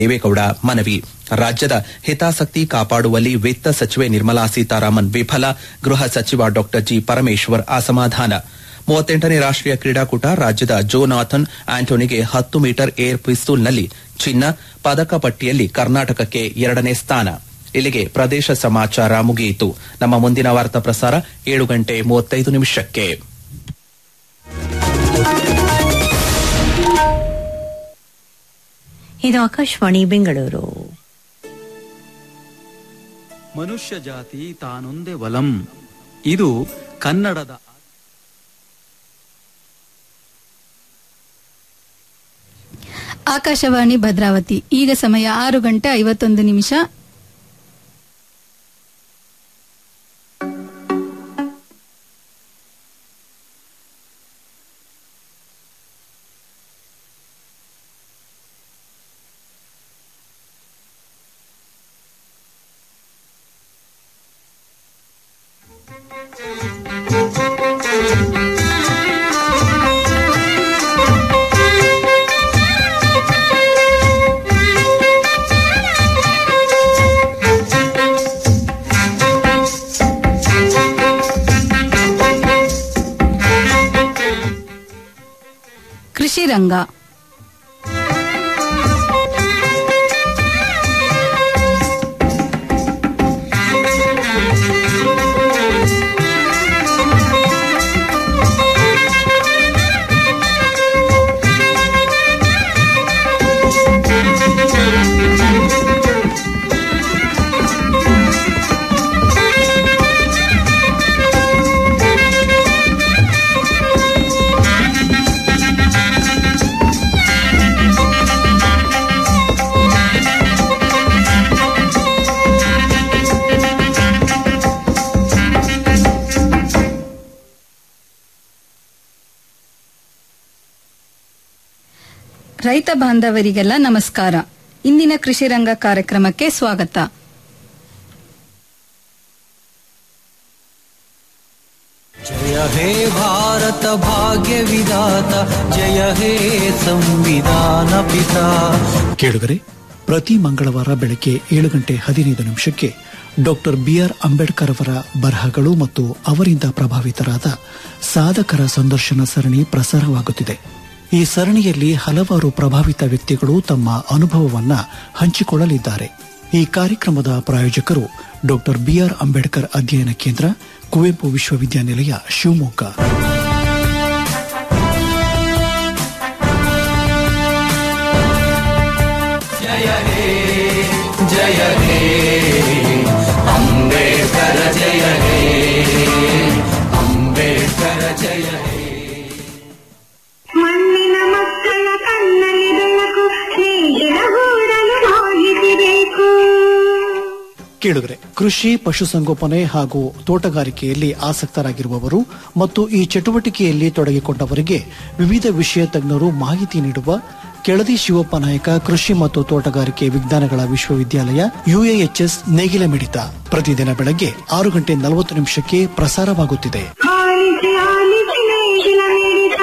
ದೇವೇಗೌಡ ಮನವಿ ರಾಜ್ಯದ ಹಿತಾಸಕ್ತಿ ಕಾಪಾಡುವಲ್ಲಿ ವಿತ್ತ ಸಚಿವೆ ನಿರ್ಮಲಾ ಸೀತಾರಾಮನ್ ವಿಫಲ ಗೃಹ ಸಚಿವ ಡಾ ಜಿ ಪರಮೇಶ್ವರ್ ಅಸಮಾಧಾನ ಮೂವತ್ತೆಂಟನೇ ರಾಷ್ಟೀಯ ಕ್ರೀಡಾಕೂಟ ರಾಜ್ಯದ ಜೋನಾಥನ್ ಆಂಟೋನಿಗೆ ಹತ್ತು ಮೀಟರ್ ಏರ್ ಪಿಸ್ತೂಲ್ನಲ್ಲಿ ಚಿನ್ನ ಪದಕ ಪಟ್ಟಿಯಲ್ಲಿ ಕರ್ನಾಟಕಕ್ಕೆ ಎರಡನೇ ಸ್ಥಾನ ಇಲ್ಲಿಗೆ ಪ್ರದೇಶ ಸಮಾಚಾರ ಮುಗಿಯಿತು ನಮ್ಮ ಮುಂದಿನ ವಾರ್ತಾ ಪ್ರಸಾರ ಏಳು ಗಂಟೆ ಮೂವತ್ತೈದು ನಿಮಿಷಕ್ಕೆ ಇದು ಆಕಾಶವಾಣಿ ಬೆಂಗಳೂರು ಮನುಷ್ಯ ಜಾತಿ ತಾನೊಂದೇ ವಲಂ ಇದು ಕನ್ನಡದ ಆಕಾಶವಾಣಿ ಭದ್ರಾವತಿ ಈಗ ಸಮಯ ಆರು ಗಂಟೆ ಐವತ್ತೊಂದು ನಿಮಿಷ ಕೃಷಿ ರಂಗ ರೈತ ಬಾಂಧವರಿಗೆಲ್ಲ ನಮಸ್ಕಾರ ಇಂದಿನ ಕೃಷಿ ರಂಗ ಕಾರ್ಯಕ್ರಮಕ್ಕೆ ಸ್ವಾಗತ जय हे भारत भाग्य विधाता जय हे ಸಂವಿಧಾನ ಪಿತಾ ಕೇಳುಗರೆ ಪ್ರತಿ ಮಂಗಳವಾರ ಬೆಳಗ್ಗೆ ಏಳು ಗಂಟೆ ಹದಿನೈದು ನಿಮಿಷಕ್ಕೆ ಡಾಕ್ಟರ್ ಬಿಆರ್ ಅಂಬೇಡ್ಕರ್ ಅವರ ಬರಹಗಳು ಮತ್ತು ಅವರಿಂದ ಪ್ರಭಾವಿತರಾದ ಸಾಧಕರ ಸಂದರ್ಶನ ಸರಣಿ ಪ್ರಸಾರವಾಗುತ್ತಿದೆ ಈ ಸರಣಿಯಲ್ಲಿ ಹಲವಾರು ಪ್ರಭಾವಿತ ವ್ಯಕ್ತಿಗಳು ತಮ್ಮ ಅನುಭವವನ್ನ ಹಂಚಿಕೊಳ್ಳಲಿದ್ದಾರೆ ಈ ಕಾರ್ಯಕ್ರಮದ ಪ್ರಾಯೋಜಕರು ಡಾಕ್ಟರ್ ಬಿಆರ್ ಅಂಬೇಡ್ಕರ್ ಅಧ್ಯಯನ ಕೇಂದ್ರ ಕುವೆಂಪು ವಿಶ್ವವಿದ್ಯಾನಿಲಯ ಶಿವಮೊಗ್ಗ ಮಣ್ಣಿನ ಮಕ್ಕಳ ಕಣ್ಣಲ್ಲಿ ಬೆಳಕು ಸ್ನೇಹಿನ ಗೂಡಲು ಹೋಗಿಸಬೇಕು ಕೇಳುಗರೆ ಕೃಷಿ ಪಶುಸಂಗೋಪನೆ ಹಾಗೂ ತೋಟಗಾರಿಕೆಯಲ್ಲಿ ಆಸಕ್ತರಾಗಿರುವವರು ಮತ್ತು ಈ ಚಟುವಟಿಕೆಯಲ್ಲಿ ತೊಡಗಿಕೊಂಡವರಿಗೆ ವಿವಿಧ ವಿಷಯ ತಜ್ಞರು ಮಾಹಿತಿ ನೀಡುವ ಕೆಳದಿ ಶಿವಪ್ಪ ನಾಯಕ ಕೃಷಿ ಮತ್ತು ತೋಟಗಾರಿಕೆ ವಿಜ್ಞಾನಗಳ ವಿಶ್ವವಿದ್ಯಾಲಯ ಯುಎಎಚ್ಎಸ್ ನೇಗಿಲ ಮಿಡಿತ ಪ್ರತಿದಿನ ಬೆಳಗ್ಗೆ ಆರು ಗಂಟೆ ನಲವತ್ತು ನಿಮಿಷಕ್ಕೆ ಪ್ರಸಾರವಾಗುತ್ತಿದೆ ಆಲಿಸಿ ಆಲಿಸಿ ನೇಗಿಲ ಮಿಡಿತ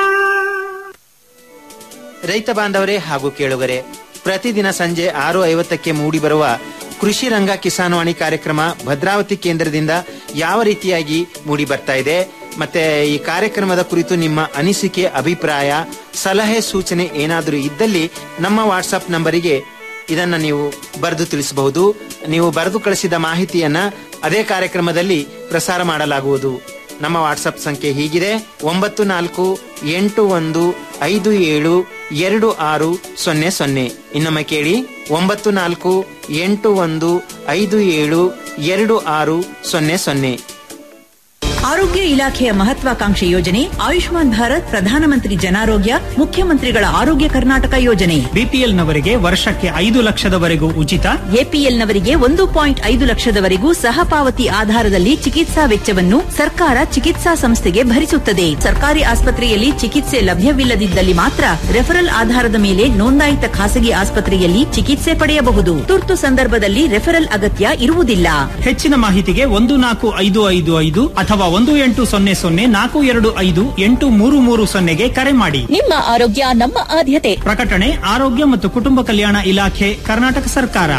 ರೈತ ಬಾಂಧವರೇ ಹಾಗೂ ಕೇಳುಗರೆ ಪ್ರತಿದಿನ ಸಂಜೆ ಆರು ಐವತ್ತಕ್ಕೆ ಮೂಡಿಬರುವ ಕೃಷಿ ರಂಗ ಕಿಸಾನ್ವಾಣಿ ಕಾರ್ಯಕ್ರಮ ಭದ್ರಾವತಿ ಕೇಂದ್ರದಿಂದ ಯಾವ ರೀತಿಯಾಗಿ ಮೂಡಿ ಬರ್ತಾ ಇದೆ ಮತ್ತೆ ಈ ಕಾರ್ಯಕ್ರಮದ ಕುರಿತು ನಿಮ್ಮ ಅನಿಸಿಕೆ ಅಭಿಪ್ರಾಯ ಸಲಹೆ ಸೂಚನೆ ಏನಾದರೂ ಇದ್ದಲ್ಲಿ ನಮ್ಮ ವಾಟ್ಸಪ್ ನಂಬರಿಗೆ ಇದನ್ನ ನೀವು ಬರೆದು ತಿಳಿಸಬಹುದು ನೀವು ಬರೆದು ಕಳಿಸಿದ ಮಾಹಿತಿಯನ್ನ ಅದೇ ಕಾರ್ಯಕ್ರಮದಲ್ಲಿ ಪ್ರಸಾರ ಮಾಡಲಾಗುವುದು ನಮ್ಮ ವಾಟ್ಸಪ್ ಸಂಖ್ಯೆ ಹೀಗಿದೆ ಒಂಬತ್ತು ನಾಲ್ಕು ಎಂಟು ಒಂದು ಐದು ಏಳು ಎರಡು ಆರು ಸೊನ್ನೆ ಸೊನ್ನೆ ಇನ್ನೊಮ್ಮೆ ಕೇಳಿ ಒಂಬತ್ತು ನಾಲ್ಕು ಎಂಟು ಒಂದು ಐದು ಏಳು ಎರಡು ಆರು ಸೊನ್ನೆ ಸೊನ್ನೆ ಆರೋಗ್ಯ ಇಲಾಖೆಯ ಮಹತ್ವಾಕಾಂಕ್ಷಿ ಯೋಜನೆ ಆಯುಷ್ಮಾನ್ ಭಾರತ್ ಪ್ರಧಾನಮಂತ್ರಿ ಜನಾರೋಗ್ಯ ಮುಖ್ಯಮಂತ್ರಿಗಳ ಆರೋಗ್ಯ ಕರ್ನಾಟಕ ಯೋಜನೆ ಬಿಪಿಎಲ್ ನವರಿಗೆ ವರ್ಷಕ್ಕೆ ಐದು ಲಕ್ಷದವರೆಗೂ ಉಚಿತ ಎಪಿಎಲ್ನವರಿಗೆ ಒಂದು ಪಾಯಿಂಟ್ ಐದು ಲಕ್ಷದವರೆಗೂ ಸಹಪಾವತಿ ಆಧಾರದಲ್ಲಿ ಚಿಕಿತ್ಸಾ ವೆಚ್ಚವನ್ನು ಸರ್ಕಾರ ಚಿಕಿತ್ಸಾ ಸಂಸ್ಥೆಗೆ ಭರಿಸುತ್ತದೆ ಸರ್ಕಾರಿ ಆಸ್ಪತ್ರೆಯಲ್ಲಿ ಚಿಕಿತ್ಸೆ ಲಭ್ಯವಿಲ್ಲದಿದ್ದಲ್ಲಿ ಮಾತ್ರ ರೆಫರಲ್ ಆಧಾರದ ಮೇಲೆ ನೋಂದಾಯಿತ ಖಾಸಗಿ ಆಸ್ಪತ್ರೆಯಲ್ಲಿ ಚಿಕಿತ್ಸೆ ಪಡೆಯಬಹುದು ತುರ್ತು ಸಂದರ್ಭದಲ್ಲಿ ರೆಫರಲ್ ಅಗತ್ಯ ಇರುವುದಿಲ್ಲ ಹೆಚ್ಚಿನ ಮಾಹಿತಿಗೆ ಒಂದು ನಾಲ್ಕು ಐದು ಐದು ಐದು ಅಥವಾ ಒಂದು ಎಂಟು ಸೊನ್ನೆ ಸೊನ್ನೆ ನಾಲ್ಕು ಎರಡು ಐದು ಎಂಟು ಮೂರು ಮೂರು ಸೊನ್ನೆಗೆ ಕರೆ ಮಾಡಿ ನಿಮ್ಮ ಆರೋಗ್ಯ ನಮ್ಮ ಆದ್ಯತೆ ಪ್ರಕಟಣೆ ಆರೋಗ್ಯ ಮತ್ತು ಕುಟುಂಬ ಕಲ್ಯಾಣ ಇಲಾಖೆ ಕರ್ನಾಟಕ ಸರ್ಕಾರ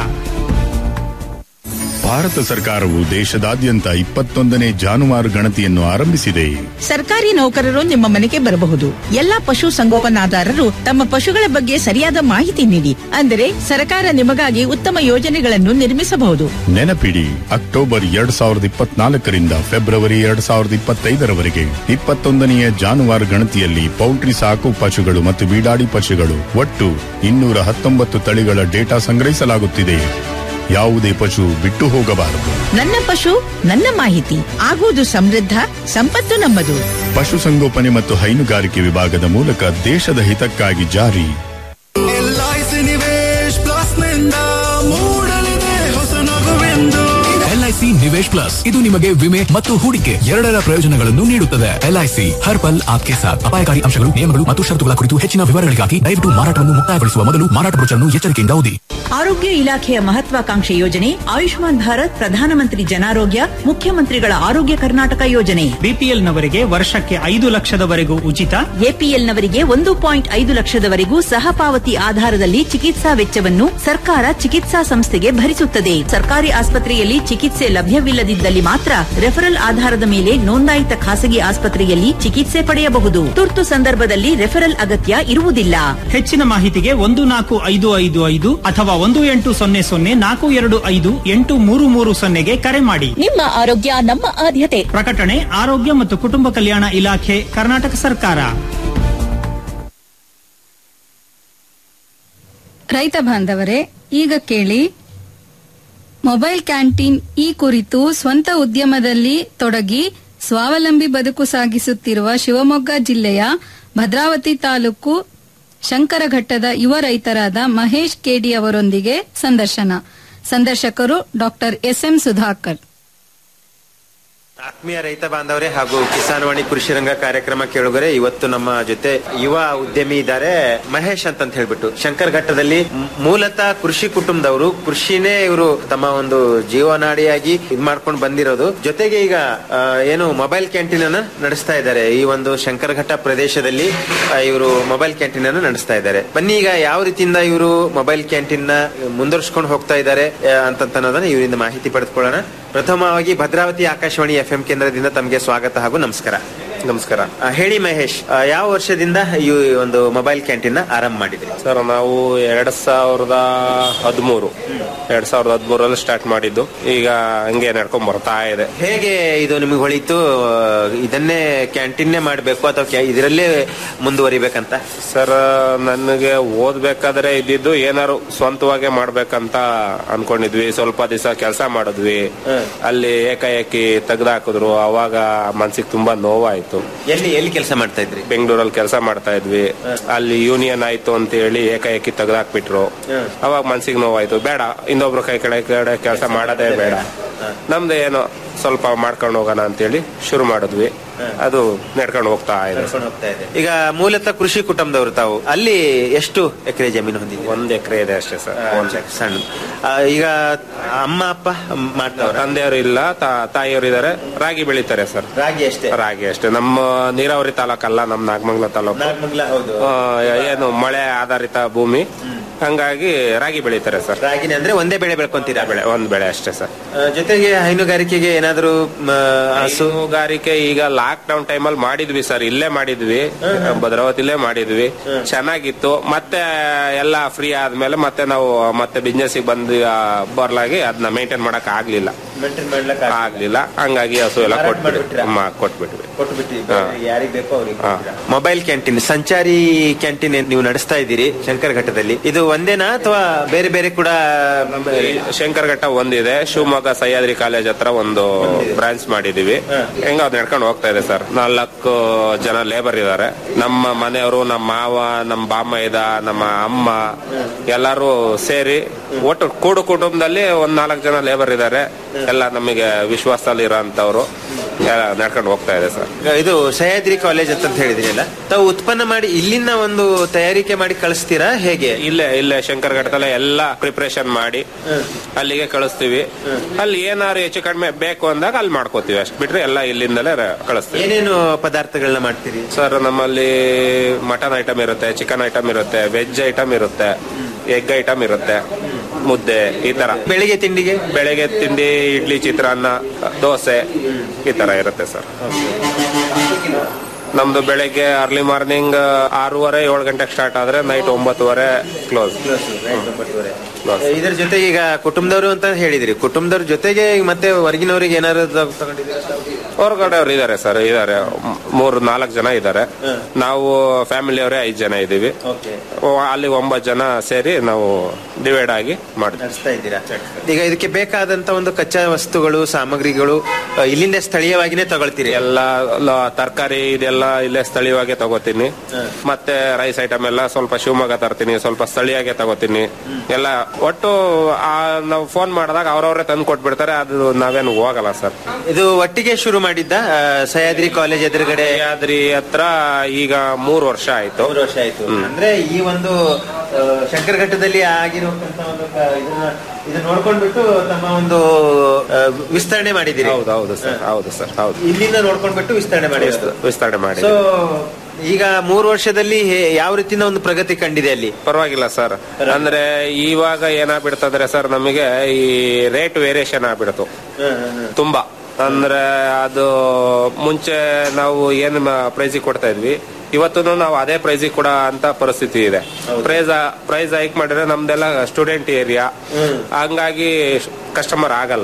ಭಾರತ ಸರ್ಕಾರವು ದೇಶದಾದ್ಯಂತ ಇಪ್ಪತ್ತೊಂದನೇ ಜಾನುವಾರು ಗಣತಿಯನ್ನು ಆರಂಭಿಸಿದೆ ಸರ್ಕಾರಿ ನೌಕರರು ನಿಮ್ಮ ಮನೆಗೆ ಬರಬಹುದು ಎಲ್ಲಾ ಪಶು ಸಂಗೋಪನಾದಾರರು ತಮ್ಮ ಪಶುಗಳ ಬಗ್ಗೆ ಸರಿಯಾದ ಮಾಹಿತಿ ನೀಡಿ ಅಂದರೆ ಸರ್ಕಾರ ನಿಮಗಾಗಿ ಉತ್ತಮ ಯೋಜನೆಗಳನ್ನು ನಿರ್ಮಿಸಬಹುದು ನೆನಪಿಡಿ ಅಕ್ಟೋಬರ್ ಎರಡ್ ಸಾವಿರದ ಇಪ್ಪತ್ನಾಲ್ಕರಿಂದ ಫೆಬ್ರವರಿ ಎರಡ್ ಸಾವಿರದ ಇಪ್ಪತ್ತೈದರವರೆಗೆ ಇಪ್ಪತ್ತೊಂದನೆಯ ಜಾನುವಾರು ಗಣತಿಯಲ್ಲಿ ಪೌಲ್ಟ್ರಿ ಸಾಕು ಪಶುಗಳು ಮತ್ತು ಬೀಡಾಡಿ ಪಶುಗಳು ಒಟ್ಟು ಇನ್ನೂರ ಹತ್ತೊಂಬತ್ತು ತಳಿಗಳ ಡೇಟಾ ಸಂಗ್ರಹಿಸಲಾಗುತ್ತಿದೆ ಯಾವುದೇ ಪಶು ಬಿಟ್ಟು ಹೋಗಬಾರದು ನನ್ನ ಪಶು ನನ್ನ ಮಾಹಿತಿ ಆಗುವುದು ಸಮೃದ್ಧ ಸಂಪತ್ತು ನಮ್ಮದು ಪಶುಸಂಗೋಪನೆ ಮತ್ತು ಹೈನುಗಾರಿಕೆ ವಿಭಾಗದ ಮೂಲಕ ದೇಶದ ಹಿತಕ್ಕಾಗಿ ಜಾರಿ ಎಲ್ಐಸಿ ನಿವೇಶ್ ಪ್ಲಸ್ ನಿಂದ ಮೂಡಲಿದೆ ಹೊಸ ನಗುವೆಂದು ಎಲ್ಐಸಿ ನಿವೇಶ್ ಪ್ಲಸ್ ಇದು ನಿಮಗೆ ವಿಮೆ ಮತ್ತು ಹೂಡಿಕೆ ಎರಡರ ಪ್ರಯೋಜನಗಳನ್ನು ನೀಡುತ್ತದೆ ಎಲ್ಐಸಿ ಹರ್ ಪಲ್ ಆಪ್ಕೆ ಸಾಥ್ ಅಪಾಯಕಾರಿ ಅಂಶಗಳು ನಿಯಮಗಳು ಮತ್ತು ಷರತ್ತುಗಳ ಕುರಿತು ಹೆಚ್ಚಿನ ವಿವರಗಳಿಗಾಗಿ ದಯವಿಟ್ಟು ಮಾರಾಟವನ್ನು ಮುಕ್ತಾಯಗೊಳಿಸುವ ಮೊದಲು ಮಾರಾಟ ಬ್ರೋಚರ್ನ್ನು ಎಚ್ಚರಿಕೆಯಿಂದ ಓದಿ ಆರೋಗ್ಯ ಇಲಾಖೆಯ ಮಹತ್ವಾಕಾಂಕ್ಷೆ ಯೋಜನೆ ಆಯುಷ್ಮಾನ್ ಭಾರತ್ ಪ್ರಧಾನಮಂತ್ರಿ ಜನಾರೋಗ್ಯ ಮುಖ್ಯಮಂತ್ರಿಗಳ ಆರೋಗ್ಯ ಕರ್ನಾಟಕ ಯೋಜನೆ ಬಿಪಿಎಲ್ ನವರಿಗೆ ವರ್ಷಕ್ಕೆ ಐದು ಲಕ್ಷದವರೆಗೂ ಉಚಿತ ಎಪಿಎಲ್ನವರಿಗೆ ಒಂದು ಪಾಯಿಂಟ್ ಐದು ಲಕ್ಷದವರೆಗೂ ಸಹಪಾವತಿ ಆಧಾರದಲ್ಲಿ ಚಿಕಿತ್ಸಾ ವೆಚ್ಚವನ್ನು ಸರ್ಕಾರ ಚಿಕಿತ್ಸಾ ಸಂಸ್ಥೆಗೆ ಭರಿಸುತ್ತದೆ ಸರ್ಕಾರಿ ಆಸ್ಪತ್ರೆಯಲ್ಲಿ ಚಿಕಿತ್ಸೆ ಲಭ್ಯವಿಲ್ಲದಿದ್ದಲ್ಲಿ ಮಾತ್ರ ರೆಫರಲ್ ಆಧಾರದ ಮೇಲೆ ನೋಂದಾಯಿತ ಖಾಸಗಿ ಆಸ್ಪತ್ರೆಯಲ್ಲಿ ಚಿಕಿತ್ಸೆ ಪಡೆಯಬಹುದು ತುರ್ತು ಸಂದರ್ಭದಲ್ಲಿ ರೆಫರಲ್ ಅಗತ್ಯ ಇರುವುದಿಲ್ಲ ಹೆಚ್ಚಿನ ಮಾಹಿತಿಗೆ ಒಂದು ನಾಲ್ಕು ಐದು ಐದು ಐದು ಅಥವಾ ಒಂದು ಎಂಟು ಸೊನ್ನೆ ಸೊನ್ನೆ ನಾಲ್ಕು ಎರಡು ಐದು ಎಂಟು ಮೂರು ಮೂರು ಸೊನ್ನೆಗೆ ಕರೆ ಮಾಡಿ ನಿಮ್ಮ ಆರೋಗ್ಯ ನಮ್ಮ ಆದ್ಯತೆ ಪ್ರಕಟಣೆ ಆರೋಗ್ಯ ಮತ್ತು ಕುಟುಂಬ ಕಲ್ಯಾಣ ಇಲಾಖೆ ಕರ್ನಾಟಕ ಸರ್ಕಾರ ರೈತ ಬಾಂಧವರೇ ಈಗ ಕೇಳಿ ಮೊಬೈಲ್ ಕ್ಯಾಂಟೀನ್ ಈ ಕುರಿತು ಸ್ವಂತ ಉದ್ಯಮದಲ್ಲಿ ತೊಡಗಿ ಸ್ವಾವಲಂಬಿ ಬದುಕು ಸಾಗಿಸುತ್ತಿರುವ ಶಿವಮೊಗ್ಗ ಜಿಲ್ಲೆಯ ಭದ್ರಾವತಿ ತಾಲೂಕು ಶಂಕರಘಟ್ಟದ ಯುವ ರೈತರಾದ ಮಹೇಶ್ ಕೆಡಿ ಅವರೊಂದಿಗೆ ಸಂದರ್ಶನ ಸಂದರ್ಶಕರು ಡಾಕ್ಟರ್ ಎಸ್ಎಂ ಸುಧಾಕರ್ ಆತ್ಮೀಯ ರೈತ ಬಾಂಧವರೇ ಹಾಗೂ ಕಿಸಾನ್ವಾಣಿ ಕೃಷಿ ರಂಗ ಕಾರ್ಯಕ್ರಮ ಕೇಳುಗರೆ ಇವತ್ತು ನಮ್ಮ ಜೊತೆ ಯುವ ಉದ್ಯಮಿ ಇದ್ದಾರೆ ಮಹೇಶ್ ಅಂತ ಹೇಳ್ಬಿಟ್ಟು ಶಂಕರ್ ಘಟ್ಟದಲ್ಲಿ ಮ್- ಮೂಲತಃ ಕೃಷಿ ಕುಟುಂಬದವರು ಕೃಷಿನೇ ಇವರು ತಮ್ಮ ಒಂದು ಜೀವನಾಡಿಯಾಗಿ ಇದ್ ಮಾಡ್ಕೊಂಡು ಬಂದಿರೋದು ಜೊತೆಗೆ ಈಗ ಆ, ಏನು ಮೊಬೈಲ್ ಕ್ಯಾಂಟೀನ್ ಅನ್ನ ನಡೆಸ್ತಾ ಇದ್ದಾರೆ ಈ ಒಂದು ಶಂಕರ್ ಘಟ್ಟ ಪ್ರದೇಶದಲ್ಲಿ ಇವರು ಮೊಬೈಲ್ ಕ್ಯಾಂಟೀನ್ ಅನ್ನು ನಡೆಸ್ತಾ ಇದ್ದಾರೆ ಬನ್ನಿ ಈಗ ಯಾವ ರೀತಿಯಿಂದ ಇವರು ಮೊಬೈಲ್ ಕ್ಯಾಂಟೀನ್ ನ ಮುಂದುವರ್ಸ್ಕೊಂಡು ಹೋಗ್ತಾ ಇದ್ದಾರೆ ಅಂತ ಅನ್ನೋದನ್ನ ಇವರಿಂದ ಮಾಹಿತಿ ಪಡೆದುಕೊಳ್ಳೋಣ ಪ್ರಥಮವಾಗಿ ಭದ್ರಾವತಿ ಆಕಾಶವಾಣಿ ಎಫ್ ಎಂ ಕೇಂದ್ರದಿಂದ ತಮಗೆ ಸ್ವಾಗತ ಹಾಗೂ ನಮಸ್ಕಾರ ನಮಸ್ಕಾರ ಹೇಳಿ ಮಹೇಶ್ ಆ, ಯಾವ ವರ್ಷದಿಂದ ಈ ಒಂದು ಮೊಬೈಲ್ ಕ್ಯಾಂಟೀನ್ ನ ಆರಂಭ ಮಾಡಿದ್ರಿ ಸರ್ ನಾವು ಎರಡ್ ಸಾವಿರದ ಹದಿಮೂರು ಎರಡ್ ಸಾವಿರದ ಹದಿಮೂರಲ್ಲಿ ಸ್ಟಾರ್ಟ್ ಮಾಡಿದ್ದು ಈಗ ಹಂಗೆ ನಡ್ಕೊಂಡ್ ಬರ್ತಾ ಇದೆ ಹೇಗೆ ಇದು ನಿಮಗೆ ಹೊಳಿತು ಆ, ಇದನ್ನೇ ಕ್ಯಾಂಟೀನ್ನೇ ಮಾಡಬೇಕು ಅಥವಾ ಕ್ಯಾ- ಇದರಲ್ಲೇ ಮುಂದುವರಿಬೇಕಂತ ಸರ್ ನನಗೆ ಓದ್ಬೇಕಾದ್ರೆ ಇದ್ದಿದ್ದು ಏನಾರು ಸ್ವಂತವಾಗೇ ಮಾಡ್ಬೇಕಂತ ಅನ್ಕೊಂಡಿದ್ವಿ ಸ್ವಲ್ಪ ದಿವಸ ಕೆಲಸ ಮಾಡಿದ್ವಿ ಅಲ್ಲಿ ಏಕಾಏಕಿ ತೆಗ್ದಾಕಿದ್ರು ಅವಾಗ ಮನ್ಸಿಗೆ ತುಂಬಾ ನೋವಾಯ್ತು ಎಲ್ಲಿ ಎಲ್ಲಿ ಕೆಲಸ ಮಾಡ್ತಾ ಇದ್ರಿ ಬೆಂಗಳೂರಲ್ಲಿ ಕೆಲಸ ಮಾಡ್ತಾ ಇದ್ವಿ ಅಲ್ಲಿ ಯೂನಿಯನ್ ಆಯ್ತು ಅಂತ ಹೇಳಿ ಏಕಾಏಕಿ ತೆಗ್ದಾಕ್ಬಿಟ್ರು ಅವಾಗ ಮನ್ಸಿಗೆ ನೋವಾಯ್ತು ಬೇಡ ಇನ್ನೊಬ್ರು ಕೈ ಕಡೆ ಕಡೆ ಕೆಲಸ ಮಾಡೋದೇ ಬೇಡ ನಮ್ದು ಏನೋ ಸ್ವಲ್ಪ ಮಾಡ್ಕೊಂಡು ಹೋಗೋಣ ಅಂತೇಳಿ ಶುರು ಮಾಡಿದ್ವಿ ಅದು ನಡ್ಕೊಂಡು ಹೋಗ್ತಾ ಇದೆ ನಡ್ಕೊಂಡು ಹೋಗ್ತಾ ಇದೆ. ಈಗ ಮೂಲತಃ ಕೃಷಿ ಕುಟುಂಬದವರು ತಾವು ಅಲ್ಲಿ ಎಷ್ಟು ಎಕರೆ ಜಮೀನು ಹೊಂದಿದ್ದೀವಿ ಒಂದ್ ಎಕರೆ ಇದೆ ಅಷ್ಟೇ ಸರ್ ಸಣ್ಣ ಆ, ಈಗ ಅಮ್ಮ ಅಪ್ಪ ಮಾಡ್ತಾವ್ರ ತಂದೆಯವರು ಇಲ್ಲ ತಾ- ತಾಯಿಯವರು ಇದಾರೆ ರಾಗಿ ಬೆಳಿತಾರೆ ಸರ್ ರಾಗಿ ಅಷ್ಟೇ ರಾಗಿ ಅಷ್ಟೇ ನಮ್ಮ ನೀರಾವರಿ ತಾಲೂಕಲ್ಲ ನಮ್ಮ ನಾಗಮಂಗಲ ತಾಲೂಕು ನಾಗಮಂಗಲ ಹೌದು ಆ, ಏನು ಮಳೆ ಆಧಾರಿತ ಭೂಮಿ ಹಂಗಾಗಿ ರಾಗಿ ಬೆಳಿತಾರೆ ಸರ್ ರಾಗಿನೇ ಅಂದ್ರೆ ಒಂದೇ ಬೆಳೆ ಬೆಳ್ಕೊಂತೀರಾ ಬೆಳೆ ಒಂದ್ ಬೆಳೆ ಅಷ್ಟೇ ಸರ್ ಆ, ಜೊತೆಗೆ ಹೈನುಗಾರಿಕೆಗೆ ಏನಾದ್ರು ಮ, ಹಸು ಹಸುಗಾರಿಕೆ ಈಗ ಲಾಕ್ ಡೌನ್ ಟೈಮಲ್ಲಿ ಮಾಡಿದ್ವಿ ಸರ್ ಇಲ್ಲೇ ಮಾಡಿದ್ವಿ ಭದ್ರಾವತಿಲೇ ಮಾಡಿದ್ವಿ ಚೆನ್ನಾಗಿತ್ತು ಮತ್ತೆ ಎಲ್ಲ ಫ್ರೀ ಆದ್ಮೇಲೆ ಮತ್ತೆ ನಾವು ಮತ್ತೆ ಬಿಸ್ನೆಸ್ ಬಂದು ಆ, ಬರ್ಲಾಗಿ ಅದನ್ನ ಮೇಂಟೈನ್ ಮಾಡಕ್ ಆಗ್ಲಿಲ್ಲ ಮೇಂಟೈನ್ ಮಾಡ್ಲಕ್ಕ ಆಗ್ಲಿಲ್ಲ ಹಂಗಾಗಿ ಹಸು ಎಲ್ಲ ಮಾರಾಟ ಕೊಟ್ಬಿಟ್ವಿ ಮಾಡ್ಬಿಟ್ರಾ? ಅಮ್ಮ ಕೊಟ್ಬಿಟ್ವಿ ಕೊಟ್ಬಿಟ್ಟಿ ಹಾ. ಯಾರಿಗೆ ಬೇಕೋ ಅವ್ರಿಗೆ ಮೊಬೈಲ್ ಕ್ಯಾಂಟೀನ್ ಸಂಚಾರಿ ಕ್ಯಾಂಟೀನ್ ಏನ್ ನೀವು ನಡೆಸ್ತಾ ಇದ್ದೀರಿ ಶಂಕರ್ ಘಟ್ಟದಲ್ಲಿ ಇದು ಒಂದೇನಾ ಅಥವಾ ಬೇರೆ ಬೇರೆ ಕೂಡ ಶಂಕರಘಟ್ಟ ಒಂದಿದೆ ಶಿವಮೊಗ್ಗ ಸಹ್ಯಾದ್ರಿ ಕಾಲೇಜ್ ಹತ್ರ ಒಂದು ಬ್ರಾಂಚ್ ಮಾಡಿದೀವಿ ಹೆಂಗ ಅದ್ ನಡ್ಕೊಂಡು ಹೋಗ್ತಾ ಇದೆ ಸರ್ ನಾಲ್ಕು ಜನ ಲೇಬರ್ ಇದಾರೆ ನಮ್ಮ ಮನೆಯವರು ನಮ್ಮ ಮಾವ ನಮ್ಮ ಬಾಮೈದ ನಮ್ಮ ಅಮ್ಮ ಎಲ್ಲರೂ ಸೇರಿ ಒಟ್ಟು ಕೂಡು ಕುಟುಂಬದಲ್ಲಿ ಒಂದ್ ನಾಲ್ಕು ಜನ ಲೇಬರ್ ಇದಾರೆ ಎಲ್ಲ ನಮಗೆ ವಿಶ್ವಾಸದಲ್ಲಿ ಇರೋಂಥವ್ರು ಎಲ್ಲ ನಡ್ಕೊಂಡು ಹೋಗ್ತಾ ಇದೆ ಸರ್ ಇದು ಸಹ್ಯಾದ್ರಿ ಕಾಲೇಜ್ ಅಂತ ಹೇಳಿದ್ರಲ್ಲ ತಾವು ಉತ್ಪನ್ನ ಮಾಡಿ ಇಲ್ಲಿಂದ ಒಂದು ತಯಾರಿಕೆ ಮಾಡಿ ಕಳಿಸ್ತೀರಾ ಹೇಗೆ ಇಲ್ಲೇ ಇಲ್ಲೇ ಶಂಕರಘಟ್ಟದಲ್ಲೇ ಎಲ್ಲ ಪ್ರಿಪರೇಷನ್ ಮಾಡಿ ಅಲ್ಲಿಗೆ ಕಳಿಸ್ತೀವಿ ಅಲ್ಲಿ ಏನಾದ್ರು ಹೆಚ್ಚು ಕಡಿಮೆ ಬೇಕು ಅಂದಾಗ ಅಲ್ಲಿ ಮಾಡ್ಕೋತೀವಿ ಅಷ್ಟು ಬಿಟ್ರೆ ಎಲ್ಲ ಇಲ್ಲಿಂದಲೇ ರ- ಕಳಿಸ್ತೀವಿ ಏನೇನು ಪದಾರ್ಥಗಳನ್ನ ಮಾಡ್ತೀರಿ ಸರ್ ನಮ್ಮಲ್ಲಿ ಮಟನ್ ಐಟಮ್ ಇರುತ್ತೆ ಚಿಕನ್ ಐಟಮ್ ಇರುತ್ತೆ ವೆಜ್ ಐಟಮ್ ಇರುತ್ತೆ ಎಗ್ ಐಟಮ್ ಇರುತ್ತೆ ಮುದ್ದೆ ಈ ತರ ಬೆಳಿಗ್ಗೆ ತಿಂಡಿಗೆ ಬೆಳಿಗ್ಗೆ ತಿಂಡಿ ಇಡ್ಲಿ ಚಿತ್ರಾನ್ನ ದೋಸೆ ಈ ತರ ಇರುತ್ತೆ ಸರ್ ನಮ್ದು ಬೆಳಿಗ್ಗೆ ಅರ್ಲಿ ಮಾರ್ನಿಂಗ್ ಆರೂವರೆ ಏಳು ಗಂಟೆಗೆ ಸ್ಟಾರ್ಟ್ ಆದ್ರೆ ನೈಟ್ ಒಂಬತ್ತುವರೆ ಕ್ಲೋಸ್ ಇದರ ಜೊತೆಗೆ ಈಗ ಕುಟುಂಬದವರು ಅಂತ ಹೇಳಿದ್ರಿ ಕುಟುಂಬದವ್ರ ಜೊತೆಗೆ ಈಗ ಮತ್ತೆ ಹೊರಗಿನವರಿಗೆ ಏನಾದ್ರು ತ- ತಗೊಂಡಿದ್ದೀರಾ ಹೊರಗಡೆ ಅವ್ರು ಇದಾರೆ ಸರ್ ಇದಾರೆ ಮೂರು ನಾಲ್ಕು ಜನ ಇದಾರೆ ನಾವು ಫ್ಯಾಮಿಲಿ ಅವರೇ ಐದು ಜನ ಇದೀವಿ ಓ, ಅಲ್ಲಿ ಒಂಬತ್ತು ಜನ ಸೇರಿ ನಾವು ಡಿವೈಡ್ ಆಗಿ ಮಾಡ್ತೀವಿ ನಡೆಸ್ತಾ ಇದ್ದೀರಾ ಈಗ ಇದಕ್ಕೆ ಬೇಕಾದಂತ ಒಂದು ಕಚ್ಚಾ ವಸ್ತುಗಳು ಸಾಮಗ್ರಿಗಳು ಅ, ಇಲ್ಲಿಂದ ಸ್ಥಳೀಯವಾಗಿನೇ ತಗೊಳ್ತೀರಿ ಎಲ್ಲ ತರಕಾರಿ ಇದೆಲ್ಲ ಇಲ್ಲೇ ಸ್ಥಳೀಯವಾಗೇ ತಗೋತೀನಿ ಮತ್ತೆ ರೈಸ್ ಐಟಮ್ ಎಲ್ಲ ಸ್ವಲ್ಪ ಶಿವಮೊಗ್ಗ ತರ್ತೀನಿ ಸ್ವಲ್ಪ ಸ್ಥಳೀಯಾಗೆ ತಗೋತೀನಿ ಎಲ್ಲ ಒಟ್ಟು ಆ, ನಾವು ಫೋನ್ ಮಾಡಿದಾಗ ಅವ್ರವ್ರೆ ತಂದು ಕೊಟ್ಬಿಡ್ತಾರೆ ಅದು ನಾವೇನು ಹೋಗಲ್ಲ ಸರ್ ಇದು ಒಟ್ಟಿಗೆ ಶುರು ಮಾಡಿದ್ದ ಆ, ಸಹ್ಯಾದ್ರಿ ಕಾಲೇಜ್ ಎದುರುಗಡೆ ಸಹ್ಯಾದ್ರಿ ಹತ್ರ ಈಗ ಮೂರು ವರ್ಷ ಆಯ್ತು ಮೂರು ವರ್ಷ ಆಯ್ತು ಅಂದ್ರೆ ಈ ಒಂದು ಆ, ಶಂಕರಘಟ್ಟದಲ್ಲಿ ಆಗಿರುವಂತ ಒಂದು ಕ- ಇದನ್ನ ಇದು ನೋಡ್ಕೊಂಡ್ಬಿಟ್ಟು ತಮ್ಮ ಒಂದು ಆ, ವಿಸ್ತರಣೆ ಮಾಡಿದ್ದೀರಿ ಹೌದು ಹೌದು ಸರ್ ಹೌದು ಸರ್ ಹೌದು ಇಲ್ಲಿಂದ ನೋಡ್ಕೊಂಡ್ಬಿಟ್ಟು ವಿಸ್ತರಣೆ ಮಾಡಿರೋದು ವಿಸ್ತರಣೆ ಮಾಡಿ ಸೊ ಈಗ ಮೂರು ವರ್ಷದಲ್ಲಿ ಹೇ- ಯಾವ ರೀತಿಯ ಒಂದು ಪ್ರಗತಿ ಕಂಡಿದೆ ಅಲ್ಲಿ ಪರವಾಗಿಲ್ಲ ಸರ್ ಅಂದ್ರೆ ಇವಾಗ ಏನಾಗ್ಬಿಡ್ತಂದ್ರೆ ಸರ್ ನಮಗೆ ಈ ರೇಟ್ ವೇರಿಯೇಷನ್ ಆಗ್ಬಿಡ್ತು ತುಂಬಾ ಅಂದ್ರೆ ಅದು ಮುಂಚೆ ನಾವು ಏನು ಪ್ರೈಸಿಗೆ ಕೊಡ್ತಾ ಇದ್ವಿ ಇವತ್ತು ನಾವು ಅದೇ ಪ್ರೈಸಿಗೆ ಕೊಡೋ ಅಂತ ಪರಿಸ್ಥಿತಿ ಇದೆ ಪ್ರೈಸ್ ಪ್ರೈಸ್ ಹೈಕ್ ಮಾಡಿದ್ರೆ ನಮ್ದೆಲ್ಲ ಸ್ಟೂಡೆಂಟ್ ಏರಿಯಾ ಹಂಗಾಗಿ ಕಸ್ಟಮರ್ ಆಗಲ್ಲ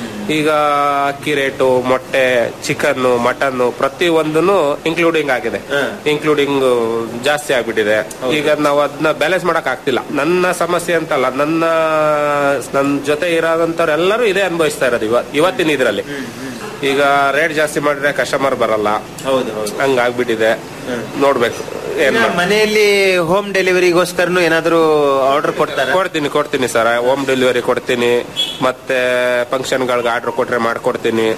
ಈಗ ಅಕ್ಕಿ ರೇಟು ಮೊಟ್ಟೆ ಚಿಕನ್ ಮಟನ್ ಪ್ರತಿ ಒಂದನ್ನು ಇನ್ಕ್ಲೂಡಿಂಗ್ ಆಗಿದೆ ಇನ್ಕ್ಲೂಡಿಂಗ್ ಜಾಸ್ತಿ ಆಗ್ಬಿಟ್ಟಿದೆ ಈಗ ನಾವು ಅದನ್ನ ಬ್ಯಾಲೆನ್ಸ್ ಮಾಡಕ್ ಆಗ್ತಿಲ್ಲ ನನ್ನ ಸಮಸ್ಯೆ ಅಂತಲ್ಲ ನನ್ನ ನನ್ನ ಜೊತೆ ಇರೋದಂತವ್ರು ಎಲ್ಲರೂ ಇದೇ ಅನುಭವಿಸ್ತಾ ಇರೋದು ಇವ ಇವತ್ತಿನ ಇದ್ರಲ್ಲಿ ಈಗ ರೇಟ್ ಜಾಸ್ತಿ ಮಾಡಿದ್ರೆ ಕಸ್ಟಮರ್ ಬರಲ್ಲ ಹೌದು ಹೌದು ಹಂಗಾಗ್ಬಿಟ್ಟಿದೆ ನೋಡ್ಬೇಕು ಏನ್ ಈಗ ಮಾಡ್ಬೇಕು. ಮನೆಯಲ್ಲಿ ಹೋಮ್ ಡೆಲಿವರಿಗೋಸ್ಕರನು ಏನಾದ್ರು ಆರ್ಡರ್ ಕೊಡ್ತಾರೆ ಕೊಡ್ತೀನಿ ಕೊಡ್ತೀನಿ ಸರ್ ಹೋಮ್ ಡೆಲಿವರಿ ಕೊಡ್ತೀನಿ ಮತ್ತೆ ಫಂಕ್ಷನ್ಗಳಿಗೆ ಆರ್ಡರ್ ಕೊಟ್ರೆ ಮಾಡ್ಕೊಡ್ತೀನಿ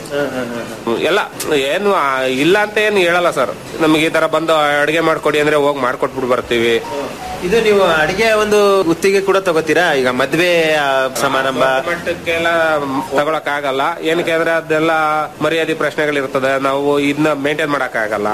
ಎಲ್ಲ ಏನು ಆ, ಇಲ್ಲ ಅಂತ ಏನು ಹೇಳಲ್ಲ ಸರ್ ನಮಗೆ ಈ ತರ ಬಂದು ಅಡಿಗೆ ಮಾಡ್ಕೊಡಿ ಅಂದ್ರೆ ಹೋಗಿ ಮಾಡ್ಕೊಟ್ಬಿಟ್ಟು ಬರ್ತೀವಿ ಇದು ನೀವು ಅಡಿಗೆ ಒಂದು ಗುತ್ತಿಗೆ ಕೂಡ ತಗೋತೀರಾ ಈಗ ಮದ್ವೆ ಆ, ಸಮಾರಂಭ ಮಟ್ಟಕ್ಕೆಲ್ಲ ತಗೊಳಕ್ ಆಗಲ್ಲ ಏನಕ್ಕೆ ಅಂದ್ರೆ ಅದೆಲ್ಲ ಮರ್ಯಾದೆ ಪ್ರಶ್ನೆಗಳಿರ್ತದೆ ನಾವು ಇದನ್ನ ಮೇಂಟೈನ್ ಮಾಡಕ್ ಆಗಲ್ಲ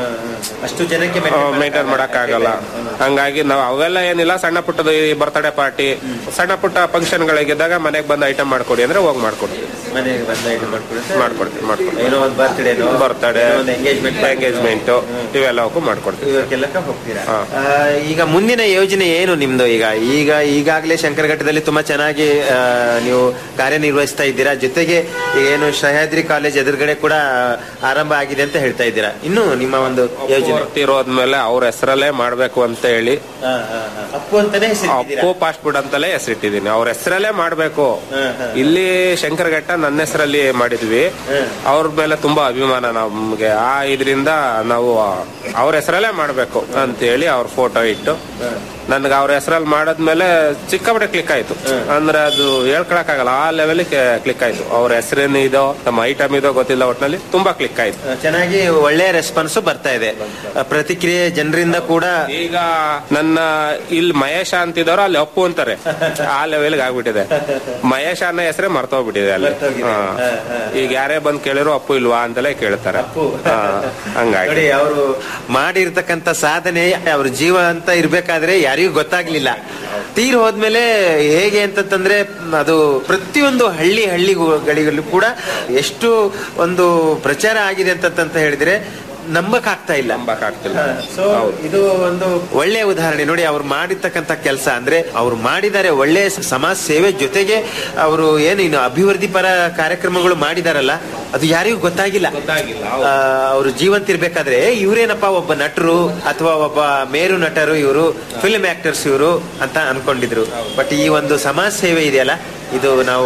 ಅಷ್ಟು ಜನಕ್ಕೆ ಮೇಂಟೈನ್ ಮಾಡಕ್ ಆಗಲ್ಲ ಹಂಗಾಗಿ ನಾವು ಅವೆಲ್ಲ ಏನಿಲ್ಲ ಸಣ್ಣ ಪುಟ್ಟದ ಈ ಬರ್ತ್ಡೇ ಪಾರ್ಟಿ ಸಣ್ಣ ಪುಟ್ಟ ಫಂಕ್ಷನ್ ಗಳಿದ್ದಾಗ ಮನೆಗೆ ಬಂದು ಐಟಮ್ ಮಾಡ್ಕೊಡಿ ಅಂದ್ರೆ ಹೋಗಿ ಮಾಡ್ಕೊಡ್ತೀವಿ ಮನೆಗೆ ಬಂದ ಐಟಮ್ ಮಾಡ್ಕೊಡುತ್ತೆ ಮಾಡ್ಕೊಡ್ತೀವಿ ಮಾಡ್ಕೊಡ್ತೀವಿ ಏನೋ ಒಂದು ಬರ್ತ್ಡೇನೋ ಬರ್ತಡೆ ಒಂದು ಎಂಗೇಜ್ಮೆಂಟ್ ಎಂಗೇಜ್ಮೆಂಟ್ ಇವೆಲ್ಲವಕ್ಕೂ ಮಾಡ್ಕೊಡ್ತೀವಿ ಇವಕ್ಕೆಲ್ಲಕ್ಕ ಹೋಗ್ತೀರಾ ಆ, ಈಗ ಮುಂದಿನ ಯೋಜನೆ ಏನು ನಿಮ್ದು ಈಗ ಈಗ ಈಗಾಗಲೇ ಶಂಕರಘಟ್ಟದಲ್ಲಿ ತುಂಬಾ ಚೆನ್ನಾಗಿ ಆ, ನೀವು ಕಾರ್ಯನಿರ್ವಹಿಸ್ತಾ ಇದ್ದೀರಾ ಜೊತೆಗೆ ಏನು ಸಹ್ಯಾದ್ರಿ ಕಾಲೇಜ್ ಎದುರುಗಡೆ ಕೂಡ ಆರಂಭ ಆಗಿದೆ ಅಂತ ಹೇಳ್ತಾ ಇದ್ದೀರಾ ಇನ್ನು ನಿಮ್ಮ ಒಂದು ಯೋಜನೆ ಇರೋದ್ಮೇಲೆ ಅವ್ರ ಹೆಸರಲ್ಲೇ ಮಾಡ್ಬೇಕು ಅಂತ ಹೇಳಿ ಆ, ಆ, ಆ. ಅಪ್ಪು ಅಂತಾನೆ ಹೆಸರಿಟ್ಟಿದ್ದೀರಾ ಅಪ್ಪು ಫಾಸ್ಟ್ ಫುಡ್ ಅಂತಲೇ ಹೆಸರಿಟ್ಟಿದ್ದೀನಿ ಅವ್ರ ಹೆಸರಲ್ಲೇ ಮಾಡ್ಬೇಕು ಇಲ್ಲಿ ಶಂಕರಘಟ್ಟ ನನ್ನ ಹೆಸರಲ್ಲಿ ಮಾಡಿದ್ವಿ ಅವ್ರ ಮೇಲೆ ತುಂಬಾ ಅಭಿಮಾನ ನಮ್ಗೆ ಆ ಇದರಿಂದ ನಾವು ಅವ್ರ ಹೆಸರಲ್ಲೇ ಮಾಡ್ಬೇಕು ಅಂತ ಹೇಳಿ ಅವ್ರ ಫೋಟೋ ಇಟ್ಟು ನನ್ಗೆ ಅವ್ರ ಹೆಸರಲ್ಲಿ ಮಾಡಾದ್ಮೇಲೆ ಸಿಕ್ಕಾಪಟ್ಟೆ ಕ್ಲಿಕ್ ಆಯ್ತು ಅಂದ್ರೆ ಅದು ಹೇಳ್ಕೊಳಕ್ ಆಗಲ್ಲ ಆ ಲೆವೆಲ್ ಕ್ಲಿಕ್ ಆಯ್ತು ಅವ್ರ ಹೆಸರೇನು ಇದೋ ನಮ್ಮ ಐಟಮ್ ಇದೋ ಗೊತ್ತಿಲ್ಲ ಒಟ್ನಲ್ಲಿ ತುಂಬಾ ಕ್ಲಿಕ್ ಆಯ್ತು ಆ, ಚೆನ್ನಾಗಿ ಒಳ್ಳೆ ರೆಸ್ಪಾನ್ಸ್ ಬರ್ತಾ ಇದೆ ಆ, ಪ್ರತಿಕ್ರಿಯೆ ಜನರಿಂದ ಕೂಡ ಈಗ ನನ್ನ ಇಲ್ಲಿ ಮಹೇಶ ಅಂತಿದವರು ಅಲ್ಲಿ ಅಪ್ಪು ಅಂತಾರೆ ಆ ಲೆವೆಲ್ಗೆ ಆಗ್ಬಿಟ್ಟಿದೆ ಮಹೇಶ ಅನ್ನೋ ಹೆಸರೇ ಮರ್ತೋಗ್ಬಿಟ್ಟಿದೆ ಅಲ್ಲಿ ಹಾ. ಈಗ ಯಾರೇ ಬಂದ್ ಕೇಳಿದ್ರು ಅಪ್ಪು ಇಲ್ವಾ ಅಂತಲೇ ಕೇಳ್ತಾರೆ ಹಾ, ಹಂಗಾಗಿ ನೋಡಿ ಅವರು ಮಾಡಿರ್ತಕ್ಕಂತ ಸಾಧನೆ ಅವ್ರ ಜೀವ ಅಂತ ಇರ್ಬೇಕಾದ್ರೆ ಯಾರಿಗೂ ಗೊತ್ತಾಗ್ಲಿಲ್ಲ ತೀರ್ ಹೋದ್ಮೇಲೆ ಹೇಗೆ ಅಂತಂದ್ರೆ ಅದು ಪ್ರತಿಯೊಂದು ಹಳ್ಳಿ ಹಳ್ಳಿಗಳಿಗಲ್ಲೂ ಕೂಡ ಎಷ್ಟು ಒಂದು ಪ್ರಚಾರ ಆಗಿದೆ ಅಂತಂತ ಹೇಳಿದ್ರೆ ನಂಬಕ್ ಆಗ್ತಾ ಇಲ್ಲ ನಂಬಕ್ ಆಗ್ತಿಲ್ಲ ಸೊ ಇದು ಒಂದು ಒಳ್ಳೆಯ ಉದಾಹರಣೆ ನೋಡಿ ಅವ್ರು ಮಾಡಿರ್ತಕ್ಕಂತ ಕೆಲಸ ಅಂದ್ರೆ ಅವ್ರು ಮಾಡಿದ್ದಾರೆ ಒಳ್ಳೆ ಸಮಾಜ ಸೇವೆ ಜೊತೆಗೆ ಅವರು ಏನು ಇನ್ನು ಅಭಿವೃದ್ಧಿ ಪರ ಕಾರ್ಯಕ್ರಮಗಳು ಮಾಡಿದಾರಲ್ಲ ಅದು ಯಾರಿಗೂ ಗೊತ್ತಾಗಿಲ್ಲ ಆ, ಅವ್ರು ಜೀವಂತ ಇರ್ಬೇಕಾದ್ರೆ ಇವ್ರೇನಪ್ಪ ಒಬ್ಬ ನಟರು ಅಥವಾ ಒಬ್ಬ ಮೇರು ನಟರು ಇವರು ಫಿಲ್ಮ್ ಆಕ್ಟರ್ಸ್ ಇವರು ಅಂತ ಅನ್ಕೊಂಡಿದ್ರು ಬಟ್ ಈ ಒಂದು ಸಮಾಜ ಸೇವೆ ಇದೆಯಲ್ಲ ಇದು ನಾವು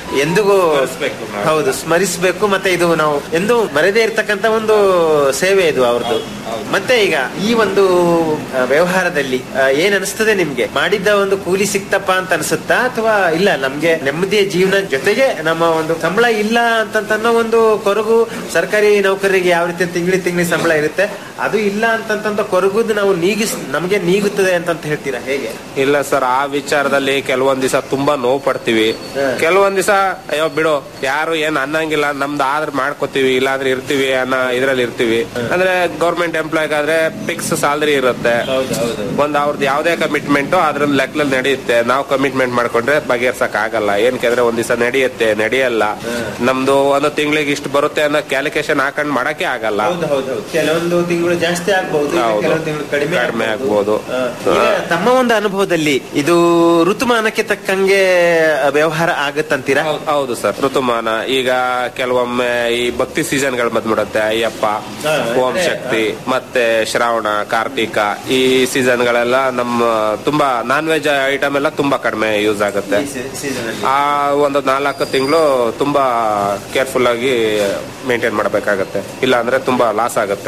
ಎಂದಿಗೂ ಹೌದು ಸ್ಮರಿಸಬೇಕು ಮತ್ತೆ ಇದು ನಾವು ಎಂದು ಮರೆದೇ ಇರ್ತಕ್ಕಂತ ಒಂದು ಸೇವೆ ಇದು ಅವ್ರದ್ದು ಮತ್ತೆ ಈಗ ಈ ಒಂದು ಆ, ವ್ಯವಹಾರದಲ್ಲಿ ಆ, ಏನ್ ಅನಿಸ್ತದೆ ನಿಮ್ಗೆ ಮಾಡಿದ್ದ ಒಂದು ಕೂಲಿ ಸಿಕ್ತಪ್ಪ ಅಂತ ಅನ್ಸುತ್ತಾ ಅಥವಾ ಇಲ್ಲ ನಮ್ಗೆ ನೆಮ್ಮದಿಯ ಜೀವನ ಜೊತೆಗೆ ನಮ್ಮ ಒಂದು ಸಂಬಳ ಇಲ್ಲ ಅಂತಂತ ಅನ್ನೋ ಒಂದು ಕೊರಗು ಸರ್ಕಾರಿ ನೌಕರರಿಗೆ ಯಾವ ರೀತಿ ತಿಂಗಳ ತಿಂಗಳ ಸಂಬಳ ಇರುತ್ತೆ ಅದು ಇಲ್ಲ ಅಂತಂತ ಕೊರಗುದು ನಾವು ನೀಗಿಸ್ ನಮ್ಗೆ ನೀಗುತ್ತದೆ ಅಂತಂತ ಹೇಳ್ತೀರಾ ಹೇಗೆ ಇಲ್ಲ ಸರ್ ಆ ವಿಚಾರದಲ್ಲಿ ಕೆಲವೊಂದ್ ದಿವಸ ತುಂಬಾ ನೋವು ಪಡ್ತೀವಿ ಕೆಲವೊಂದ್ ದಿವಸ ಅಯ್ಯೋ ಬಿಡು ಯಾರು ಏನ್ ಅನ್ನಂಗಿಲ್ಲ ನಮ್ದು ಆದ್ರೆ ಮಾಡ್ಕೋತೀವಿ ಇಲ್ಲಾಂದ್ರೆ ಇರ್ತೀವಿ ಅನ್ನೋ ಇದ್ರಲ್ಲಿ ಇರ್ತೀವಿ ಅಂದ್ರೆ ಗೌರ್ಮೆಂಟ್ ಎಂಪ್ಲಾಯ್ ಆದ್ರೆ ಫಿಕ್ಸ್ ಸ್ಯಾಲರಿ ಇರುತ್ತೆ ಒಂದ್ ಅವ್ರದ್ದು ಯಾವ್ದೇ ಕಮಿಟ್ಮೆಂಟ್ ಅದ್ರ ಲೆಕ್ಕದಲ್ಲಿ ನಡೆಯುತ್ತೆ ನಾವು ಕಮಿಟ್ಮೆಂಟ್ ಮಾಡ್ಕೊಂಡ್ರೆ ಬಗೆಹರ್ಸಕ್ ಆಗಲ್ಲ ಏನಕ್ಕೆ ಒಂದ್ ದಿವಸ ನಡೆಯುತ್ತೆ ನಡೆಯಲ್ಲ ನಮ್ದು ಒಂದು ತಿಂಗಳಿಗೆ ಇಷ್ಟು ಬರುತ್ತೆ ಅನ್ನೋ ಕ್ಯಾಲ್ಕುಲೇಷನ್ ಹಾಕೊಂಡ್ ಮಾಡಕ್ಕೆ ಆಗಲ್ಲ ಹೌದು ಹೌದು ಹೌದು ಕೆಲವೊಂದು ತಿಂಗಳು ಜಾಸ್ತಿ ಆಗ್ಬಹುದು ಹೌದು. ಕೆಲವೊಂದು ತಿಂಗಳು ಕಡಿಮೆ ಕಡಿಮೆ ಆಗ್ಬೋದು ಈಗ ತಮ್ಮ ಒಂದು ಅನುಭವದಲ್ಲಿ ಇದು ಋತುಮಾನಕ್ಕೆ ತಕ್ಕಂಗೆ ವ್ಯವಹಾರ ಆಗತ್ತಂತೀರಾ ಹೌದು ಸರ್ ಋತುಮಾನ ಈಗ ಕೆಲವೊಮ್ಮೆ ಈ ಭಕ್ತಿ ಸೀಸನ್ ಗಳು ಬಂದ್ಬಿಡುತ್ತೆ ಅಯ್ಯಪ್ಪ ಓಂ ಶಕ್ತಿ ಮತ್ತೆ ಶ್ರಾವಣ ಕಾರ್ತಿಕ ಈ ಸೀಸನ್ ಗಳೆಲ್ಲ ನಮ್ಮ ತುಂಬಾ ನಾನ್ ವೆಜ್ ಐಟಮ್ ಎಲ್ಲ ತುಂಬಾ ಕಡಿಮೆ ಯೂಸ್ ಆಗುತ್ತೆ ಆ ಒಂದು ನಾಲ್ಕು ತಿಂಗಳು ತುಂಬಾ ಕೇರ್ಫುಲ್ ಆಗಿ ಮೇಂಟೈನ್ ಮಾಡಬೇಕಾಗತ್ತೆ ಇಲ್ಲ ಅಂದ್ರೆ ತುಂಬಾ ಲಾಸ್ ಆಗುತ್ತೆ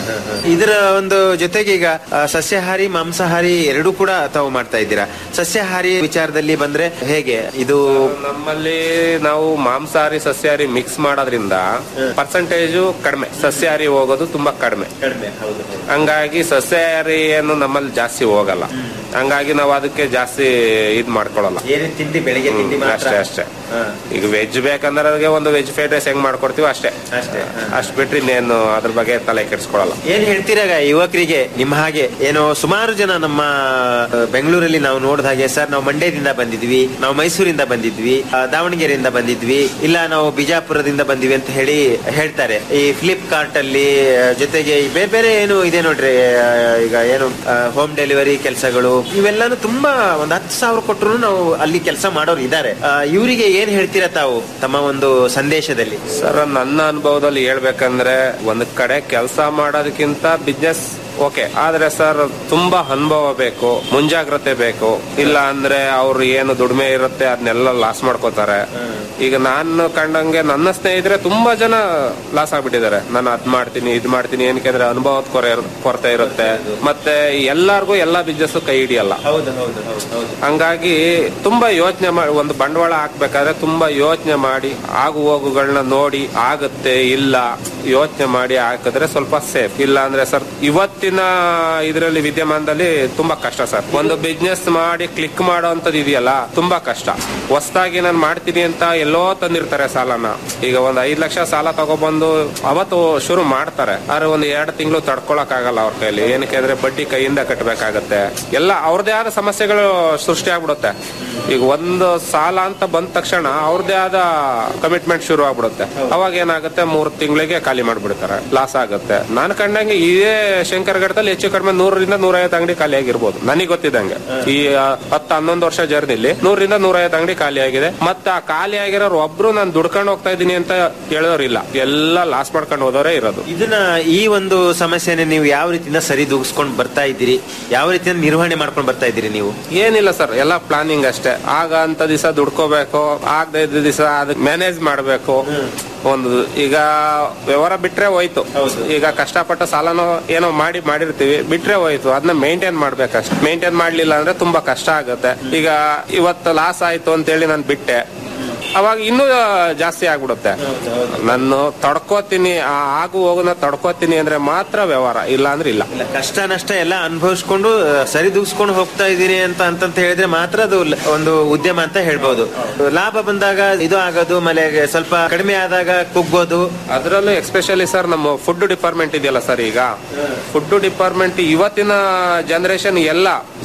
ಇದರ ಒಂದು ಜೊತೆಗೆ ಈಗ ಆ, ಸಸ್ಯಾಹಾರಿ ಮಾಂಸಾಹಾರಿ ಎರಡೂ ಕೂಡ ತಾವು ಮಾಡ್ತಾ ಇದ್ದೀರಾ ಸಸ್ಯಾಹಾರಿ ವಿಚಾರದಲ್ಲಿ ಬಂದ್ರೆ ಹೇಗೆ ಇದು ನಮ್ಮಲ್ಲಿ ನಾವು ಮಾಂಸಾಹಾರಿ ಸಸ್ಯಾಹಾರಿ ಮಿಕ್ಸ್ ಮಾಡೋದ್ರಿಂದ ಪರ್ಸೆಂಟೇಜು ಕಡಿಮೆ ಸಸ್ಯಾಹಾರಿ ಹೋಗೋದು ತುಂಬಾ ಕಡಿಮೆ ಕಡಿಮೆ ಹೌದು ಹಂಗಾಗಿ ಸಸ್ಯಾಹಾರಿ ಏನು ನಮ್ಮಲ್ಲಿ ಜಾಸ್ತಿ ಹೋಗಲ್ಲ ಹಂಗಾಗಿ ನಾವು ಅದಕ್ಕೆ ಜಾಸ್ತಿ ಇದ್ ಮಾಡ್ಕೊಳಲ್ಲ ಏನೇನ್ ತಿಂಡಿ ಬೆಳಿಗ್ಗೆ ತಿಂಡಿ ಮಾತ್ರ ಅಷ್ಟೇ ಅಷ್ಟೇ ಈಗ ವೆಜ್ ಬೇಕಂದ್ರೆ ಅವ್ರಿಗೆ ಒಂದು ವೆಜ್ ಫ್ರೈಡ್ ರೈಸ್ ಹೆಂಗ್ ಮಾಡ್ಕೊಡ್ತೀವಿ ಅಷ್ಟೇ ಅಷ್ಟೇ ಅಷ್ಟ್ ಬಿಟ್ರಿ ಇನ್ನೇನು ಅದ್ರ ಬಗ್ಗೆ ತಲೆ ಕೆಡಿಸ್ಕೊಳಲ್ಲ ಏನ್ ಹೇಳ್ತೀರಾಗ ಯುವಕರಿಗೆ ನಿಮ್ಮ ಹಾಗೆ ಏನೋ ಸುಮಾರು ಜನ ನಮ್ಮ ಆ, ಬೆಂಗಳೂರಲ್ಲಿ ನಾವು ನೋಡಿದ ಹಾಗೆ ಸರ್ ನಾವು ಮಂಡ್ಯದಿಂದ ಬಂದಿದ್ವಿ ನಾವು ಮೈಸೂರಿಂದ ಬಂದಿದ್ವಿ ಆ, ದಾವಣಗೆರೆಯಿಂದ ಬಂದಿದ್ವಿ ಇಲ್ಲ ನಾವು ಬಿಜಾಪುರದಿಂದ ಬಂದಿವಿ ಅಂತ ಹೇಳಿ ಹೇಳ್ತಾರೆ ಈ ಫ್ಲಿಪ್ಕಾರ್ಟ್ ಅಲ್ಲಿ ಆ, ಜೊತೆಗೆ ಈ ಬೇರೆ ಬೇರೆ ಏನು ಇದೆ ನೋಡ್ರಿ ಆ, ಈಗ ಏನು ಹೋಮ್ ಡೆಲಿವರಿ ಕೆಲಸಗಳು ಇವೆಲ್ಲಾನು ತುಂಬಾ ಒಂದ್ ಹತ್ತು ಸಾವಿರ ಕೊಟ್ಟರು ನಾವು ಅಲ್ಲಿ ಕೆಲಸ ಮಾಡೋರು ಇದ್ದಾರೆ ಇವರಿಗೆ ಏನ್ ಹೇಳ್ತೀರಾ ತಾವು ತಮ್ಮ ಒಂದು ಸಂದೇಶದಲ್ಲಿ ಸರ್ ನನ್ನ ಅನುಭವದಲ್ಲಿ ಹೇಳ್ಬೇಕಂದ್ರೆ ಒಂದ್ ಕಡೆ ಕೆಲಸ ಮಾಡೋದಕ್ಕಿಂತ ಬಿಸ್ನೆಸ್ ಓಕೆ ಆದ್ರೆ ಸರ್ ತುಂಬಾ ಅನುಭವ ಬೇಕು ಮುಂಜಾಗ್ರತೆ ಬೇಕು ಇಲ್ಲ ಅಂದ್ರೆ ಅವ್ರು ಏನು ದುಡಿಮೆ ಇರುತ್ತೆ ಅದನ್ನೆಲ್ಲ ಲಾಸ್ ಮಾಡ್ಕೋತಾರೆ ಈಗ ನಾನು ಕಂಡಂಗೆ ನನ್ನ ಸ್ನೇಹಿತರೆ ತುಂಬಾ ಜನ ಲಾಸ್ ಆಗ್ಬಿಟ್ಟಿದ್ದಾರೆ ನಾನು ಅದ್ ಮಾಡ್ತೀನಿ ಇದ್ ಮಾಡ್ತೀನಿ ಏನಕ್ಕೆ ಅಂದ್ರೆ ಅನುಭವದ ಕೊರೆ ಕೊರತೆ ಇರುತ್ತೆ ಮತ್ತೆ ಎಲ್ಲಾರ್ಗೂ ಎಲ್ಲಾ ಬಿಸ್ನೆಸ್ ಕೈ ಹಿಡಿಯಲ್ಲ ಹೌದು ಹೌದು ಹೌದು ಹೌದು ಹಂಗಾಗಿ ತುಂಬಾ ಯೋಚನೆ ಮಾಡಿ ಒಂದು ಬಂಡವಾಳ ಹಾಕ್ಬೇಕಾದ್ರೆ ತುಂಬಾ ಯೋಚನೆ ಮಾಡಿ ಆಗು ಹೋಗುಗಳನ್ನ ನೋಡಿ ಆಗುತ್ತೆ ಇಲ್ಲ ಯೋಚನೆ ಮಾಡಿ ಹಾಕಿದ್ರೆ ಸ್ವಲ್ಪ ಸೇಫ್ ಇಲ್ಲ ಅಂದ್ರೆ ಸರ್ ಇವತ್ತಿನ ಇದರಲ್ಲಿ ವಿದ್ಯಮಾನದಲ್ಲಿ ತುಂಬಾ ಕಷ್ಟ ಸರ್ ಒಂದು ಬಿಸ್ನೆಸ್ ಮಾಡಿ ಕ್ಲಿಕ್ ಮಾಡೋಂಥದ್ದು ಇದೆಯಲ್ಲ ತುಂಬಾ ಕಷ್ಟ ಹೊಸದಾಗಿ ನಾನು ಮಾಡ್ತೀನಿ ಅಂತ ಎಲ್ಲೋ ತಂದಿರ್ತಾರೆ ಸಾಲನ ಈಗ ಒಂದ್ ಐದ್ ಲಕ್ಷ ಸಾಲ ತಗೊಬಂದು ಅವತ್ತು ಶುರು ಮಾಡ್ತಾರೆ ಆದ್ರೆ ಒಂದ್ ಎರಡು ತಿಂಗಳು ತಡ್ಕೊಳಕ್ ಆಗಲ್ಲ ಅವ್ರ ಕೈಲಿ ಏನಕ್ಕೆ ಅಂದ್ರೆ ಬಡ್ಡಿ ಕೈಯಿಂದ ಕಟ್ಟಬೇಕಾಗತ್ತೆ ಎಲ್ಲ ಅವ್ರದೇ ಆದ ಸಮಸ್ಯೆಗಳು ಸೃಷ್ಟಿ ಆಗ್ಬಿಡುತ್ತೆ ಈಗ ಒಂದು ಸಾಲ ಅಂತ ಬಂದ ತಕ್ಷಣ ಅವ್ರದೇ ಆದ ಕಮಿಟ್ಮೆಂಟ್ ಶುರು ಆಗ್ಬಿಡುತ್ತೆ ಅವಾಗ ಏನಾಗುತ್ತೆ ಮೂರ್ ತಿಂಗಳಿಗೆ ಖಾಲಿ ಮಾಡ್ಬಿಡ್ತಾರೆ ಲಾಸ್ ಆಗುತ್ತೆ ನಾನು ಕಂಡಂಗೆ ಇದೇ ಶಂಕರಗಢದಲ್ಲಿ ಹೆಚ್ಚು ಕಡಿಮೆ ನೂರರಿಂದ ನೂರೈವತ್ತು ಅಂಗಡಿ ಖಾಲಿ ಆಗಿರ್ಬೋದು ನನಗೆ ಗೊತ್ತಿದ್ದಂಗೆ ಈ ಆ, ಹತ್ತು ಹನ್ನೊಂದು ವರ್ಷ ಜರ್ನಿಲಿ ನೂರರಿಂದ ನೂರೈವತ್ತು ಅಂಗಡಿ ಖಾಲಿ ಆಗಿದೆ ಮತ್ತೆ ಆ ಖಾಲಿ ಆಗಿರೋರು ಒಬ್ರು ನಾನು ದುಡ್ಕೊಂಡು ಹೋಗ್ತಾ ಇದ್ದೀನಿ ಅಂತ ಹೇಳೋರಿಲ್ಲ ಎಲ್ಲ ಲಾಸ್ ಮಾಡ್ಕೊಂಡು ಹೋದವರೇ ಇರೋದು ಇದನ್ನ ಈ ಒಂದು ಸಮಸ್ಯೆನ ನೀವು ಯಾವ ರೀತಿಯಿಂದ ಸರಿದೂಗಿಸ್ಕೊಂಡು ಬರ್ತಾ ಇದ್ದೀರಿ ಯಾವ ರೀತಿಯಿಂದ ನಿರ್ವಹಣೆ ಮಾಡ್ಕೊಂಡು ಬರ್ತಾ ಇದ್ದೀರಿ ನೀವು ಏನಿಲ್ಲ ಸರ್ ಎಲ್ಲ ಪ್ಲಾನಿಂಗ್ ಅಷ್ಟೇ ಆಗ ಅಂತ ದಿವಸ ದುಡ್ಕೋಬೇಕು ಆಗದೆ ಇದ್ದ ದಿವಸ ಅದಕ್ಕೆ ಮ್ಯಾನೇಜ್ ಮಾಡಬೇಕು ಒಂದು ಈಗ ವ್ಯವಹಾರ ಬಿಟ್ರೆ ಹೋಯ್ತು ಈಗ ಕಷ್ಟಪಟ್ಟ ಸಾಲನೋ ಏನೋ ಮಾಡಿ ಮಾಡಿರ್ತೀವಿ ಬಿಟ್ರೆ ಹೋಯ್ತು ಅದನ್ನ ಮೇಂಟೈನ್ ಮಾಡ್ಬೇಕಷ್ಟೆ ಮೇಂಟೈನ್ ಮಾಡ್ಲಿಲ್ಲ ಅಂದ್ರೆ ತುಂಬಾ ಕಷ್ಟ ಆಗುತ್ತೆ ಈಗ ಇವತ್ತು ಲಾಸ್ ಆಯ್ತು ಅಂತೇಳಿ ನಾನು ಬಿಟ್ಟೆ ಅವಾಗ ಇನ್ನೂ ಜಾಸ್ತಿ ಆಗ್ಬಿಡುತ್ತೆ ನಾನು ತಡ್ಕೋತೀನಿ ಆ ಆಗು ಹೋಗೋನ ತಡ್ಕೋತೀನಿ ಅಂದ್ರೆ ಮಾತ್ರ ವ್ಯವಹಾರ ಇಲ್ಲ ಅಂದ್ರೆ ಇಲ್ಲ ಇಲ್ಲ ಕಷ್ಟ ನಷ್ಟ ಎಲ್ಲ ಅನುಭವಿಸ್ಕೊಂಡು ಸರಿದೂಗಿಸ್ಕೊಂಡು ಹೋಗ್ತಾ ಇದ್ದೀನಿ ಅಂತ ಅಂತಂತ ಹೇಳಿದ್ರೆ ಮಾತ್ರ ಅದು ಲ- ಒಂದು ಉದ್ಯಮ ಅಂತ ಹೇಳ್ಬೋದು ಲಾಭ ಬಂದಾಗ ಇದು ಆಗೋದು ಆಮೇಲೆ ಸ್ವಲ್ಪ ಕಡಿಮೆ ಆದಾಗ ಕುಗ್ಗೋದು ಅದರಲ್ಲೂ ಎಸ್ಪೆಷಲಿ ಸರ್ ನಮ್ಮ ಫುಡ್ ಡಿಪಾರ್ಟ್ಮೆಂಟ್ ಇದೆಯಲ್ಲ ಸರ್ ಈಗ ಫುಡ್ ಡಿಪಾರ್ಟ್ಮೆಂಟ್ ಇವತ್ತಿನ ಜನರೇಷನ್ ಎಲ್ಲ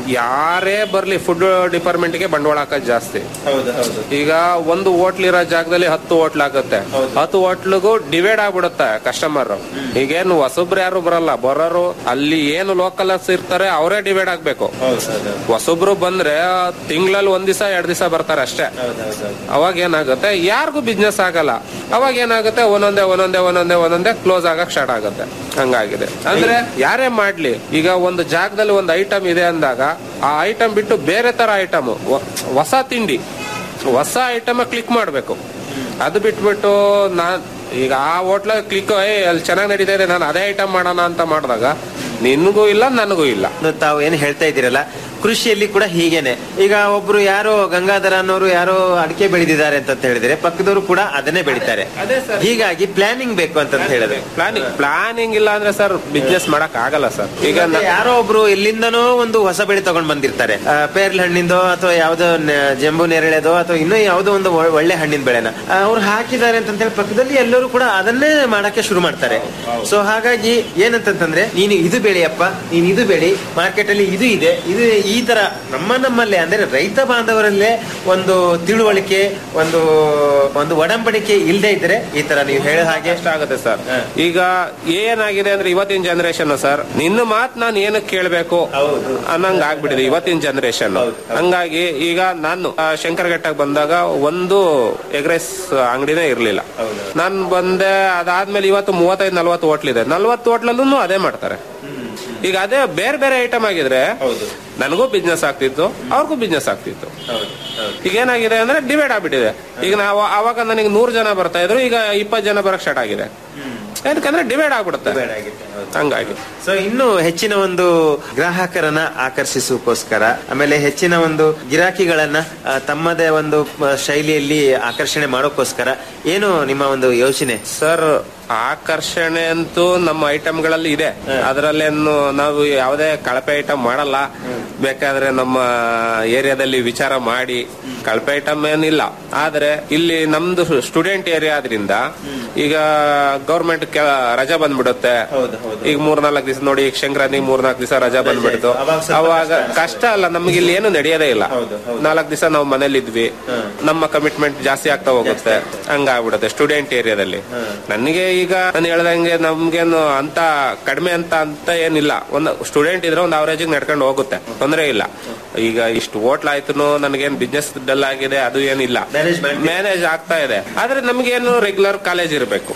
ಯಾರೇ ಬರ್ಲಿ ಫುಡ್ ಡಿಪಾರ್ಟ್ಮೆಂಟ್ ಗೆ ಬಂಡವಾಳ ಹಾಕೋದು ಜಾಸ್ತಿ ಹೌದು ಹೌದು ಈಗ ಒಂದು ಹೋಟ್ಲ್ ಇರೋ ಜಾಗದಲ್ಲಿ ಹತ್ತು ಹೋಟ್ಲ್ ಆಗುತ್ತೆ ಹತ್ತು ಹೋಟ್ಲಿಗೂ ಡಿವೈಡ್ ಆಗ್ಬಿಡುತ್ತೆ ಕಸ್ಟಮರ್ ಈಗೇನು ಹೊಸಬ್ರು ಯಾರು ಬರಲ್ಲ ಬರೋರು ಅಲ್ಲಿ ಏನು ಲೋಕಲ್ಸ್ ಇರ್ತಾರೆ ಅವರೇ ಡಿವೈಡ್ ಆಗ್ಬೇಕು ಹೊಸಬ್ರು ಬಂದ್ರೆ ತಿಂಗಳಲ್ಲಿ ಒಂದ್ ದಿವಸ ಎರಡ್ ದಿವಸ ಬರ್ತಾರೆ ಅಷ್ಟೇ ಅವಾಗ ಏನಾಗುತ್ತೆ ಯಾರಿಗೂ ಬಿಸ್ನೆಸ್ ಆಗಲ್ಲ ಅವಾಗ ಏನಾಗುತ್ತೆ ಒಂದೊಂದೇ ಒಂದೊಂದೇ ಒಂದೊಂದೇ ಒಂದೊಂದೇ ಕ್ಲೋಸ್ ಆಗಕ್ ಸ್ಟಾರ್ಟ್ ಆಗುತ್ತೆ ಹಂಗಾಗಿದೆ ಅಂದ್ರೆ ಯಾರೇ ಮಾಡ್ಲಿ ಈಗ ಒಂದು ಜಾಗದಲ್ಲಿ ಒಂದು ಐಟಮ್ ಇದೆ ಅಂದಾಗ ಆ ಐಟಮ್ ಬಿಟ್ಟು ಬೇರೆ ತರ ಐಟಮ್ ಹೊಸ ತಿಂಡಿ ಹೊಸ ಐಟಮ್ ಕ್ಲಿಕ್ ಮಾಡಬೇಕು ಅದು ಬಿಟ್ಬಿಟ್ಟು ನಾನ್ ಈಗ ಆ ಹೋಟ್ಲ ಕ್ಲಿಕ್ ಏ ಅಲ್ಲಿ ಚೆನ್ನಾಗಿ ನಡೀತಾ ಇದೆ ನಾನು ಅದೇ ಐಟಮ್ ಮಾಡೋಣ ಅಂತ ಮಾಡಿದಾಗ ನಿನಗೂ ಇಲ್ಲ ನನಗೂ ಇಲ್ಲ ತಾವು ಏನು ಹೇಳ್ತಾ ಇದ್ದೀರಲ್ಲ ಕೃಷಿಯಲ್ಲಿ ಕೂಡ ಹೀಗೇನೆ ಈಗ ಒಬ್ರು ಯಾರೋ ಗಂಗಾಧರ ಅನ್ನೋರು ಯಾರೋ ಅಡಿಕೆ ಬೆಳೆದಿದ್ದಾರೆ ಅಂತ ಹೇಳಿದ್ರೆ ಪಕ್ಕದವರು ಕೂಡ ಅದನ್ನೇ ಬೆಳಿತಾರೆ ಹೀಗಾಗಿ ಪ್ಲಾನಿಂಗ್ ಬೇಕು ಅಂತ ಹೇಳಿದ್ರೆ ಪ್ಲಾನಿಂಗ್ ಪ್ಲಾನಿಂಗ್ ಇಲ್ಲ ಅಂದ್ರೆ ಸರ್ ಬಿಸ್ನೆಸ್ ಮಾಡಕ್ ಆಗಲ್ಲ ಸರ್ ಈಗ ಈಗ ಯಾರೋ ಒಬ್ರು ಎಲ್ಲಿಂದನೋ ಒಂದು ಹೊಸ ಬೆಳೆ ತಗೊಂಡ್ ಬಂದಿರ್ತಾರೆ ಆ, ಪೇರ್ಲ ಹಣ್ಣಿಂದೋ ಅಥವಾ ಯಾವ್ದೋ ನ- ಜಂಬು ನೇರಳೆದೋ ಅಥವಾ ಇನ್ನೂ ಯಾವುದೋ ಒಂದು ಒ- ಒಳ್ಳೆ ಹಣ್ಣಿನ ಬೆಳೆನ ಆ, ಅವ್ರು ಹಾಕಿದ್ದಾರೆ ಅಂತ ಹೇಳಿ ಪಕ್ಕದಲ್ಲಿ ಎಲ್ಲರೂ ಕೂಡ ಅದನ್ನೇ ಮಾಡಕ್ಕೆ ಶುರು ಮಾಡ್ತಾರೆ ಸೊ ಹಾಗಾಗಿ ಏನಂತಂದ್ರೆ ನೀನು ಇದು ಬೆಳೆಯಪ್ಪ ನೀನು ಇದು ಬೆಳಿ ಮಾರ್ಕೆಟ್ ಅಲ್ಲಿ ಇದು ಇದೆ ಇದು ಈ ತರ ನಮ್ಮ ನಮ್ಮಲ್ಲೇ ಅಂದ್ರೆ ರೈತ ಬಾಂಧವರಲ್ಲೇ ಒಂದು ತಿಳುವಳಿಕೆ ಒಂದು ಒಂದು ಒಡಂಬಡಿಕೆ ಇಲ್ಲದೆ ಇದ್ರೆ ಈ ತರ ನೀವು ಹೇಳೋ ಹಾಗೆ ಆಗುತ್ತೆ ಸರ್ ಈಗ ಏನಾಗಿದೆ ಅಂದ್ರೆ ಇವತ್ತಿನ ಜನರೇಷನ್ ಸರ್ ನಿನ್ನ ಮಾತ್ ನಾನು ಏನಕ್ಕೆ ಕೇಳ್ಬೇಕು ಅನ್ನಂಗ್ ಆಗ್ಬಿಟ್ಟಿದೆ ಇವತ್ತಿನ ಜನರೇಷನ್ ಹಂಗಾಗಿ ಈಗ ನಾನು ಆ, ಶಂಕರಘಟ್ಟಕ್ಕೆ ಬಂದಾಗ ಒಂದು ಎಗ್ರೆಸ್ ಅಂಗಡಿನೇ ಇರ್ಲಿಲ್ಲ ನಾನ್ ಬಂದೆ ಅದಾದ್ಮೇಲೆ ಇವತ್ತು ಮೂವತ್ತೈದು ನಲ್ವತ್ತು ಹೋಟ್ಲಿದೆ ನಲ್ವತ್ತು ಹೋಟ್ಲಲ್ಲೂ ಅದೇ ಮಾಡ್ತಾರೆ ಈಗ ಅದೇ ಬೇರೆ ಬೇರೆ ಐಟಮ್ ಆಗಿದ್ರೆ ನನಗೂ ಬಿಸ್ನೆಸ್ ಆಗ್ತಿತ್ತು ಅವ್ರಿಗೂ ಬಿಸ್ನೆಸ್ ಆಗ್ತಿತ್ತು ಈಗ ಏನಾಗಿದೆ ಅಂದ್ರೆ ಡಿವೈಡ್ ಆಗ್ಬಿಟ್ಟಿದೆ ಈಗ ನಾವು ಅವಾಗ ನನಗೆ ನೂರು ಜನ ಬರ್ತಾ ಇದ್ರು ಈಗ ಇಪ್ಪತ್ತು ಜನ ಬರಕ್ ಸ್ಟಾರ್ಟ್ ಆಗಿದೆ ಯಾಕಂದ್ರೆ ಡಿವೈಡ್ ಆಗ್ಬಿಡುತ್ತೆ ಹಂಗಾಗಿ ಸೊ ಇನ್ನು ಹೆಚ್ಚಿನ ಒಂದು ಗ್ರಾಹಕರನ್ನ ಆಕರ್ಷಿಸೋಕೋಸ್ಕರ ಆಮೇಲೆ ಹೆಚ್ಚಿನ ಒಂದು ಗಿರಾಕಿಗಳನ್ನ ಆ, ತಮ್ಮದೇ ಒಂದು ಆ, ಶೈಲಿಯಲ್ಲಿ ಆಕರ್ಷಣೆ ಮಾಡೋಕ್ಕೋಸ್ಕರ ಏನು ನಿಮ್ಮ ಒಂದು ಯೋಚನೆ ಸರ್ ಆಕರ್ಷಣೆ ಅಂತೂ ನಮ್ಮ ಐಟಮ್ಗಳಲ್ಲಿ ಇದೆ ಅದರಲ್ಲೇನು ನಾವು ಯಾವುದೇ ಕಳಪೆ ಐಟಮ್ ಮಾಡಲ್ಲ ಬೇಕಾದ್ರೆ ನಮ್ಮ ಏರಿಯಾದಲ್ಲಿ ವಿಚಾರ ಮಾಡಿ ಕಳಪೆ ಐಟಮ್ ಏನಿಲ್ಲ ಆದ್ರೆ ಇಲ್ಲಿ ನಮ್ದು ಸ್ಟೂಡೆಂಟ್ ಏರಿಯಾ ಆದ್ರಿಂದ ಈಗ ಗೌರ್ಮೆಂಟ್ ರಜಾ ಬಂದ್ಬಿಡುತ್ತೆ ಈಗ ಮೂರ್ನಾಲ್ಕು ದಿವಸ ನೋಡಿ ಈಗ ಸಂಕ್ರಾಂತಿ ಮೂರ್ನಾಲ್ಕು ದಿವಸ ರಜಾ ಬಂದ್ಬಿಡ್ತು ಅವಾಗ ಕಷ್ಟ ಅಲ್ಲ ನಮ್ಗೆ ಇಲ್ಲಿ ಏನು ನಡೆಯೋದೇ ಇಲ್ಲ ನಾಲ್ಕು ದಿವಸ ನಾವು ಮನೇಲಿ ಇದ್ವಿ ನಮ್ಮ ಕಮಿಟ್ಮೆಂಟ್ ಜಾಸ್ತಿ ಆಗ್ತಾ ಹೋಗುತ್ತೆ ಹಂಗಾಗ್ಬಿಡುತ್ತೆ ಸ್ಟೂಡೆಂಟ್ ಏರಿಯಾದಲ್ಲಿ ನನಗೆ ಈಗ ನಾನು ಹೇಳ್ದಂಗೆ ನಮ್ಗೇನು ಅಂತ ಕಡಿಮೆ ಅಂತ ಅಂತ ಏನಿಲ್ಲ ಒಂದು ಸ್ಟೂಡೆಂಟ್ ಇದ್ರೆ ಒಂದು ಅವರೇಜ್ ನಡ್ಕೊಂಡು ಹೋಗುತ್ತೆ ತೊಂದರೆ ಇಲ್ಲ ಈಗ ಇಷ್ಟು ಹೋಟ್ಲ್ ಆಯ್ತು ನನಗೇನು ಬಿಸ್ನೆಸ್ ಡಲ್ ಆಗಿದೆ ಅದು ಏನಿಲ್ಲ ಮ್ಯಾನೇಜ್ ಆಗ್ತಾ ಇದೆ ಆದ್ರೆ ನಮ್ಗೇನು ರೆಗ್ಯುಲರ್ ಕಾಲೇಜ್ ಇರಬೇಕು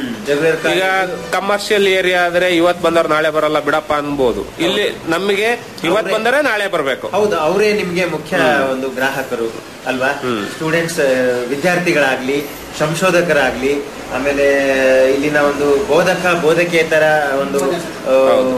ಈಗ ಕಮರ್ಷಿಯಲ್ ಏರಿಯಾ ಆದ್ರೆ ಇವತ್ ಬಂದವ್ರು ನಾಳೆ ಬರಲ್ಲ ಬಿಡಪ್ಪ ಅನ್ಬೋದು ಇಲ್ಲಿ ನಮಗೆ ಇವತ್ ಬಂದರೆ ನಾಳೆ ಬರ್ಬೇಕು ಹೌದು ಅವರೇ ನಿಮ್ಗೆ ಮುಖ್ಯ ಒಂದು ಗ್ರಾಹಕರು ಅಲ್ವಾ ಸ್ಟೂಡೆಂಟ್ಸ್ ವಿದ್ಯಾರ್ಥಿಗಳಾಗ್ಲಿ ಸಂಶೋಧಕರಾಗ್ಲಿ ಆಮೇಲೆ ಇಲ್ಲಿನ ಒಂದು ಬೋಧಕ ಬೋಧಕೇತರ ಒಂದು ಆ,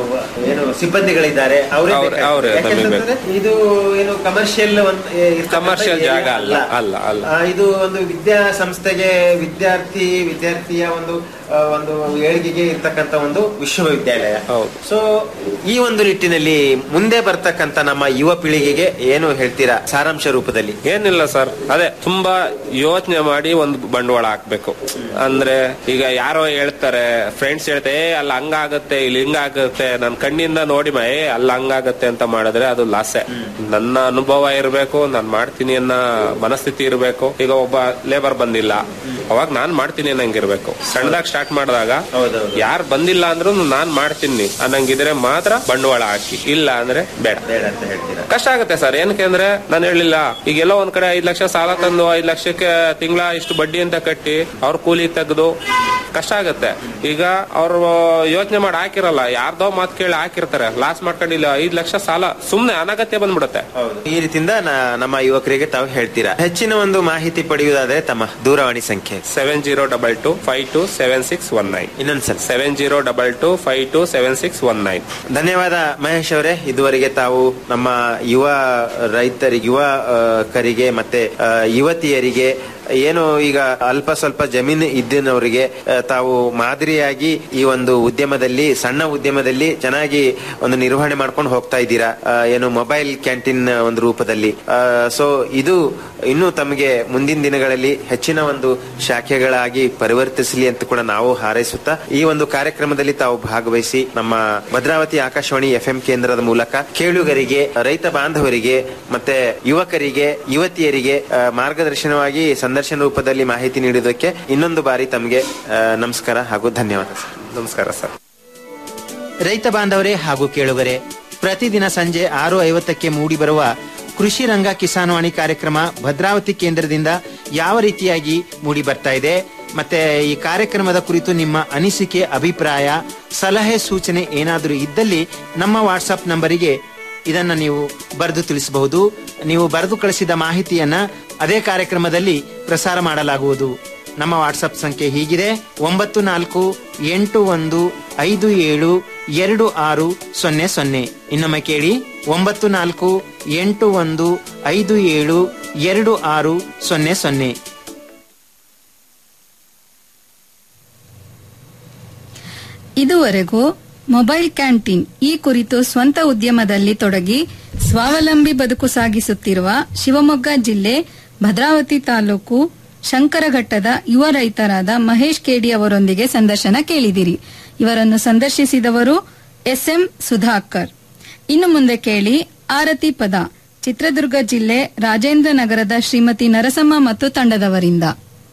ಏನು ಸಿಬ್ಬಂದಿಗಳಿದ್ದಾರೆ ಅವರೇ ಅವ್ರೇ- ಬೇಕಾಗ್ತದೆ. ಅವ್ರೇ ಯಾಕೆಂತಂದ್ರೆ ಇದು ಏನು ಕಮರ್ಷಿಯಲ್ ಕಮರ್ಷಿಯಲ್ ಜಾಗ ಅಲ್ಲ ಅಲ್ಲ ಅಲ್ಲ ಇದು ಒಂದು ವಿದ್ಯಾ ಸಂಸ್ಥೆಗೆ ವಿದ್ಯಾರ್ಥಿ ವಿದ್ಯಾರ್ಥಿಯ ಒಂದು ಆ, ಒಂದು ಏಳಿಗೆಗೆ ಇರ್ತಕ್ಕಂತ ಒಂದು ವಿಶ್ವವಿದ್ಯಾಲಯ ಸೊ ಈ ಒಂದು ನಿಟ್ಟಿನಲ್ಲಿ ಮುಂದೆ ಬರ್ತಕ್ಕಂತ ನಮ್ಮ ಯುವ ಪೀಳಿಗೆಗೆ ಏನು ಹೇಳ್ತೀರಾ ಸಾರಾಂಶ ರೂಪದಲ್ಲಿ ಏನಿಲ್ಲ ಸರ್ ಅದೇ ತುಂಬಾ ಯೋಚನೆ ಮಾಡಿ ಒಂದು ಬಂಡವಾಳ ಹಾಕ್ಬೇಕು ಅಂದ್ರೆ ಈಗ ಯಾರೋ ಹೇಳ್ತಾರೆ ಫ್ರೆಂಡ್ಸ್ ಹೇಳ್ತಾರೆ ಏ ಅಲ್ಲಿ ಹಂಗಾಗತ್ತೆ ಇಲ್ಲಿ ಹಿಂಗಾಗತ್ತೆ ನನ್ ಕಣ್ಣಿಂದ ನೋಡಿ ಮ ಏ ಅಲ್ಲಿ ಹಂಗಾಗತ್ತೆ ಅಂತ ಮಾಡಿದ್ರೆ ಅದು ಲಾಸೆ ನನ್ನ ಅನುಭವ ಇರಬೇಕು ನಾನ್ ಮಾಡ್ತೀನಿ ಅನ್ನೋ ಮನಸ್ಥಿತಿ ಇರಬೇಕು ಈಗ ಒಬ್ಬ ಲೇಬರ್ ಬಂದಿಲ್ಲ ಅವಾಗ ನಾನ್ ಮಾಡ್ತೀನಿ ಅನ್ನಂಗಿರ್ಬೇಕು ಸಣ್ಣದಾಗಿ ಸ್ಟಾರ್ಟ್ ಮಾಡಿದಾಗ ಯಾರು ಬಂದಿಲ್ಲ ಅಂದ್ರೂ ನಾನ್ ಮಾಡ್ತೀನಿ ಅನ್ನಂಗಿದ್ರೆ ಮಾತ್ರ ಬಂಡವಾಳ ಹಾಕಿ ಇಲ್ಲ ಅಂದ್ರೆ ಬೇಡ ಬೇಡ ಅಂತ ಹೇಳ್ತೀರಾ ಕಷ್ಟ ಆಗುತ್ತೆ ಸರ್ ಏನಕ್ಕೆ ಅಂದ್ರೆ ನಾನು ಹೇಳಿಲ್ಲ ಈಗ ಎಲ್ಲೋ ಒಂದ್ ಕಡೆ ಐದ್ ಲಕ್ಷ ಸಾಲ ತಂದು ಐದ್ ಲಕ್ಷಕ್ಕೆ ತಿಂಗಳ ಇಷ್ಟು ಬಡ್ಡಿ ಅಂತ ಕಟ್ಟಿ ಅವ್ರ ಕೂಲಿ ತೆಗೆದು ಕಷ್ಟ ಆಗುತ್ತೆ ಈಗ ಅವ್ರು ಯೋಚನೆ ಮಾಡಿ ಹಾಕಿರಲ್ಲ ಯಾರ್ದೋ ಮಾತು ಕೇಳಿ ಹಾಕಿರ್ತಾರೆ ಲಾಸ್ ಮಾಡ್ಕೊಂಡಿಲ್ಲ ಐದ್ ಲಕ್ಷ ಸಾಲ ಸುಮ್ನೆ ಅನಗತ್ಯ ಬಂದ್ಬಿಡುತ್ತೆ ಈ ರೀತಿಯಿಂದ ನ- ನಮ್ಮ ಯುವಕರಿಗೆ ತಾವು ಹೇಳ್ತೀರಾ ಹೆಚ್ಚಿನ ಒಂದು ಮಾಹಿತಿ ಪಡೆಯುವುದಾದ್ರೆ ತಮ್ಮ ದೂರವಾಣಿ ಸಂಖ್ಯೆ seven zero double two five two seven six one nine ಇನ್ನೊಂದ್ಸಲ seven zero double two five two seven six one nine ಧನ್ಯವಾದ ಮಹೇಶ್ ಅವರೇ ಇದುವರೆಗೆ ತಾವು ನಮ್ಮ ಯುವ ರೈತರಿಗೆ ಯುವ ಆ, ಕರಿಗೆ ಮತ್ತೆ ಆ, ಯುವತಿಯರಿಗೆ ಏನು ಈಗ ಅಲ್ಪ ಸ್ವಲ್ಪ ಜಮೀನು ಇದ್ದಿನವರಿಗೆ ಆ, ತಾವು ಮಾದರಿಯಾಗಿ ಈ ಒಂದು ಉದ್ಯಮದಲ್ಲಿ ಸಣ್ಣ ಉದ್ಯಮದಲ್ಲಿ ಚೆನ್ನಾಗಿ ಒಂದು ನಿರ್ವಹಣೆ ಮಾಡ್ಕೊಂಡು ಹೋಗ್ತಾ ಇದ್ದೀರಾ ಆ, ಏನು ಮೊಬೈಲ್ ಕ್ಯಾಂಟೀನ್ ಒಂದು ರೂಪದಲ್ಲಿ ಸೊ ಇದು ಇನ್ನು ತಮಗೆ ಮುಂದಿನ ದಿನಗಳಲ್ಲಿ ಹೆಚ್ಚಿನ ಒಂದು ಶಾಖೆಗಳಾಗಿ ಪರಿವರ್ತಿಸಲಿ ಅಂತ ಕೂಡ ನಾವು ಹಾರೈಸುತ್ತಾ ಈ ಒಂದು ಕಾರ್ಯಕ್ರಮದಲ್ಲಿ ತಾವು ಭಾಗವಹಿಸಿ ನಮ್ಮ ಭದ್ರಾವತಿ ಆಕಾಶವಾಣಿ ಎಫ್ ಕೇಂದ್ರದ ಮೂಲಕ ಕೇಳುಗರಿಗೆ ರೈತ ಬಾಂಧವರಿಗೆ ಮತ್ತೆ ಯುವಕರಿಗೆ ಯುವತಿಯರಿಗೆ ಆ, ಮಾರ್ಗದರ್ಶನವಾಗಿ ಸಂದರ್ಶನ ರೂಪದಲ್ಲಿ ಮಾಹಿತಿ ನೀಡುವುದಕ್ಕೆ ಇನ್ನೊಂದು ಬಾರಿ ತಮಗೆ ಆ, ನಮಸ್ಕಾರ ಹಾಗೂ ಧನ್ಯವಾದ ಸರ್ ನಮಸ್ಕಾರ ಸರ್ ರೈತ ಬಾಂಧವರೇ ಹಾಗೂ ಕೇಳುಗರೆ ಪ್ರತಿದಿನ ಸಂಜೆ ಆರು ಐವತ್ತಕ್ಕೆ ಮೂಡಿಬರುವ ಕೃಷಿ ರಂಗ ಕಿಸಾನ್ವಾಣಿ ಕಾರ್ಯಕ್ರಮ ಭದ್ರಾವತಿ ಕೇಂದ್ರದಿಂದ ಯಾವ ರೀತಿಯಾಗಿ ಮೂಡಿ ಬರ್ತಾ ಇದೆ ಮತ್ತೆ ಈ ಕಾರ್ಯಕ್ರಮದ ಕುರಿತು ನಿಮ್ಮ ಅನಿಸಿಕೆ ಅಭಿಪ್ರಾಯ ಸಲಹೆ ಸೂಚನೆ ಏನಾದರೂ ಇದ್ದಲ್ಲಿ ನಮ್ಮ ವಾಟ್ಸಪ್ ನಂಬರಿಗೆ ಇದನ್ನ ನೀವು ಬರೆದು ತಿಳಿಸಬಹುದು ನೀವು ಬರೆದು ಕಳಿಸಿದ ಮಾಹಿತಿಯನ್ನ ಅದೇ ಕಾರ್ಯಕ್ರಮದಲ್ಲಿ ಪ್ರಸಾರ ಮಾಡಲಾಗುವುದು ನಮ್ಮ ವಾಟ್ಸಪ್ ಸಂಖ್ಯೆ ಹೀಗಿದೆ ಒಂಬತ್ತು ನಾಲ್ಕು ಎಂಟು ಒಂದು ಐದು ಏಳು ಎರಡು ಆರು ಸೊನ್ನೆ ಸೊನ್ನೆ ಇನ್ನೊಮ್ಮೆ ಕೇಳಿ ಒಂಬತ್ತು ನಾಲ್ಕು ಎಂಟು ಒಂದು ಐದು ಏಳು ಎರಡು ಆರು ಸೊನ್ನೆ ಸೊನ್ನೆ ಇದುವರೆಗೂ ಮೊಬೈಲ್ ಕ್ಯಾಂಟೀನ್ ಈ ಕುರಿತು ಸ್ವಂತ ಉದ್ಯಮದಲ್ಲಿ ತೊಡಗಿ ಸ್ವಾವಲಂಬಿ ಬದುಕು ಸಾಗಿಸುತ್ತಿರುವ ಶಿವಮೊಗ್ಗ ಜಿಲ್ಲೆ ಭದ್ರಾವತಿ ತಾಲೂಕು ಶಂಕರಘಟ್ಟದ ಯುವ ರೈತರಾದ ಮಹೇಶ್ ಕೆಡಿ ಅವರೊಂದಿಗೆ ಸಂದರ್ಶನ ಕೇಳಿದಿರಿ ಇವರನ್ನು ಸಂದರ್ಶಿಸಿದವರು ಎಸ್ಎಂ ಸುಧಾಕರ್ ಇನ್ನು ಮುಂದೆ ಕೇಳಿ ಆರತಿ ಪದ ಚಿತ್ರದುರ್ಗ ಜಿಲ್ಲೆ ರಾಜೇಂದ್ರ ನಗರದ ಶ್ರೀಮತಿ ನರಸಮ್ಮ ಮತ್ತು ತಂಡದವರಿಂದ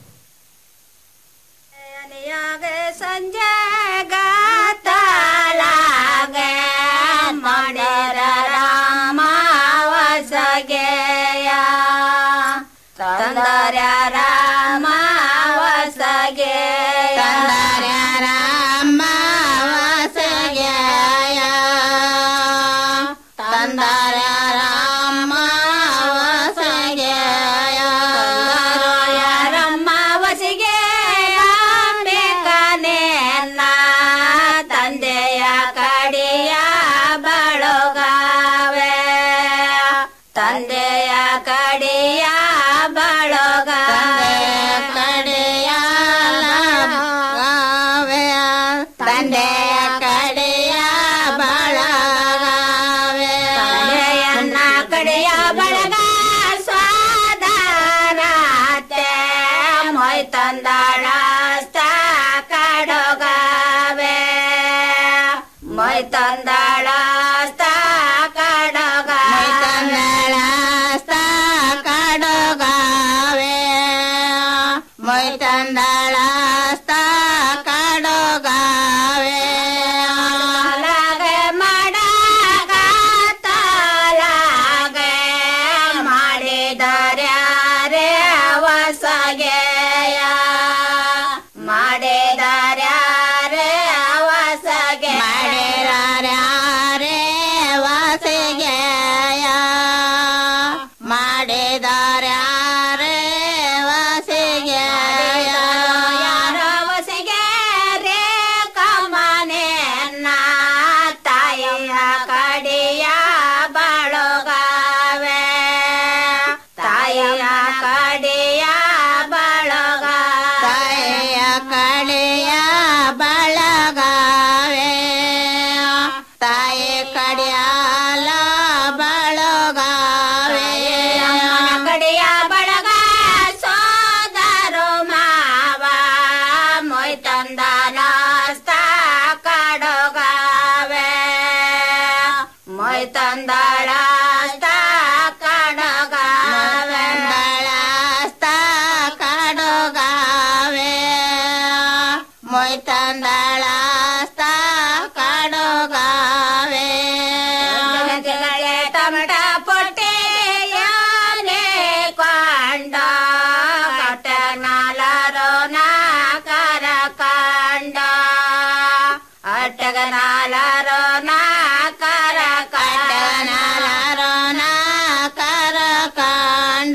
ಸಂಜೆ ಗಾತಲಾಗೆ ಮಾಡಿರ ರಾಮ ವಸಗೆಯ ತಂದರ ರಾಮ ವಸಗೆ ತಂದರ ರಾಮ ವಸಗೆಯ ತಂದರ ರಾಮ ವಸಗೆಯ ರಮ್ಮ ವಸಿಗೆ ಬೇಕನೇನ ತಂದೆಯ ಕಡಿಯ ಬಳಗಾವೆ ತಂದೆಯ ಕಡಿಯ ಬಳಗಾವೆ ಕಡೆಯ ತಂದೆಯ ಕಡೆಯ ಬಳಗಾವೆ ತಂದೆಯನ್ನ ಕಡೆಯ ಬಳಗ ಸ್ವಾದಾನತೆ ಮೊಯ್ ತಂದಾಳ ಕಡಗಾವೆ ಮೊಯ್ ತಂದಾಳ ಕಡಗ ತಂದಾಳ ಕಡಗಾವೆ ಮೊಯ್ ತಂದಾಳ ಕಡಗಾವೆ ಲಾಗೆ ಮಾಡಾಗ ತಾಲಾಗೆ ಮಾಡಿದರ್ಯಾರೆ ಅವಸಗೆಯ ಮಾಡಿದರ್ಯಾರೆ ಅವಸಗೆ ಮಾಡಿದರ್ಯಾರೆ ವಾಸಗೆಯ ಮಾಡಿದರ್ಯಾರೆ ವಾಸಗೆಯ ಯಾರ ವಸಿಗೆ ರೇ ಕಮನೆನ್ನ ತಾಯಿಯ ಕಡಿಯ ಬಳಗಾವೆ ತಾಯಿಯ ಕಡಿಯ ಬಳಗ ತಾಯಿಯ ಕಡಿಯ ಬಳಗಾವೆ ತಾಯಿ ಕಡಿಯಾಲ ಬಳಗಾವೆ ಕಡಿಯ ಬಳಗ ಸೋದರು ಮಾವ ಮೊಯ್ ತಂದಾನ ಕಡಗಾವೆ ಮೊಯ್ ತಂದಾಳ ಕಡಗಾವೆ ಕಡಗಾವೆ ಮೊಯ್ ತಂದಾಳ ಕಡಗಾವೆ ಜಗಳೆ ಟಮಟ ಪೊಟ್ಟೆ ಯಾನೆ ಕೊಂಡ ಕಟನಾಲರೋ ನಾಕರ ಕಂಡ ಅಟ್ಟಗನಾಲರೋ ನಾಕರ ಕಟನಾಲರೋ ನಾಕರ ಕಂಡ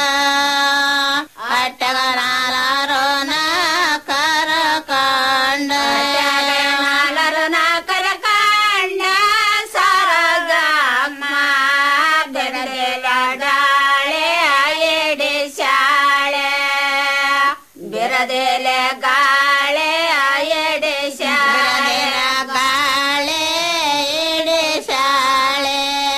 ಅಟ್ಟಗನಾಲರೋ ನಾಕರ ಕಂಡ ನಾಲರೋ ನಾಕರ ಕಂಡ ಸರಗಮ್ಮ ಬೆರದೆಲ ಡಾಳೆ ಎಡೆ ಶಾಳೆ ಬೆರದೆಲೆ ಗಾಳೆ ಎಡೆ ಶಾಳೆ ಗಾಳೆ ಎಡೆ ಶಾಳೆ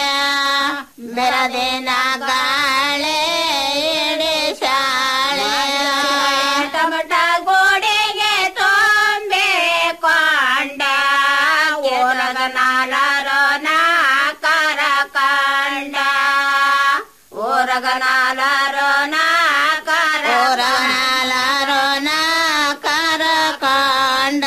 ಬೆರದಿನ ಗಾಳೆ ಎಡೆ ಶಾಳೆ ಟಮಟ ಗೋಡೆಗೆ ತೊಂಬೆ ಕೊಂಡ ಓರಗ ನಾಲರೋ ನಾಕರ ಕಂಡ ಓರಗ ನಾಲರೋ ನಾಕರ ಓರಗ ನಾಲರೋ ನಾಕರ ಕಂಡ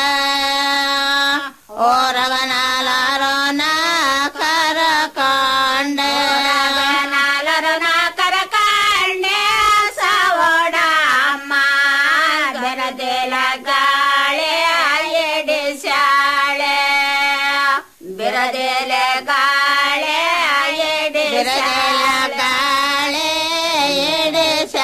ಓರಗ ನಾಲರೋ ನಾಕರ ಕಂಡ ನಾಲರೋ ನಾಕರ ಕಂಡೆ ಸವಡಮ್ಮ ಬೆರದೆಲ ಗಾಳೆ ಎಡೆ ಶಾಳೆ ಬಿರದೆಲೆ ಗಾಳೆ ಎಡೆ ಗಾಳೆ ಎಡೆ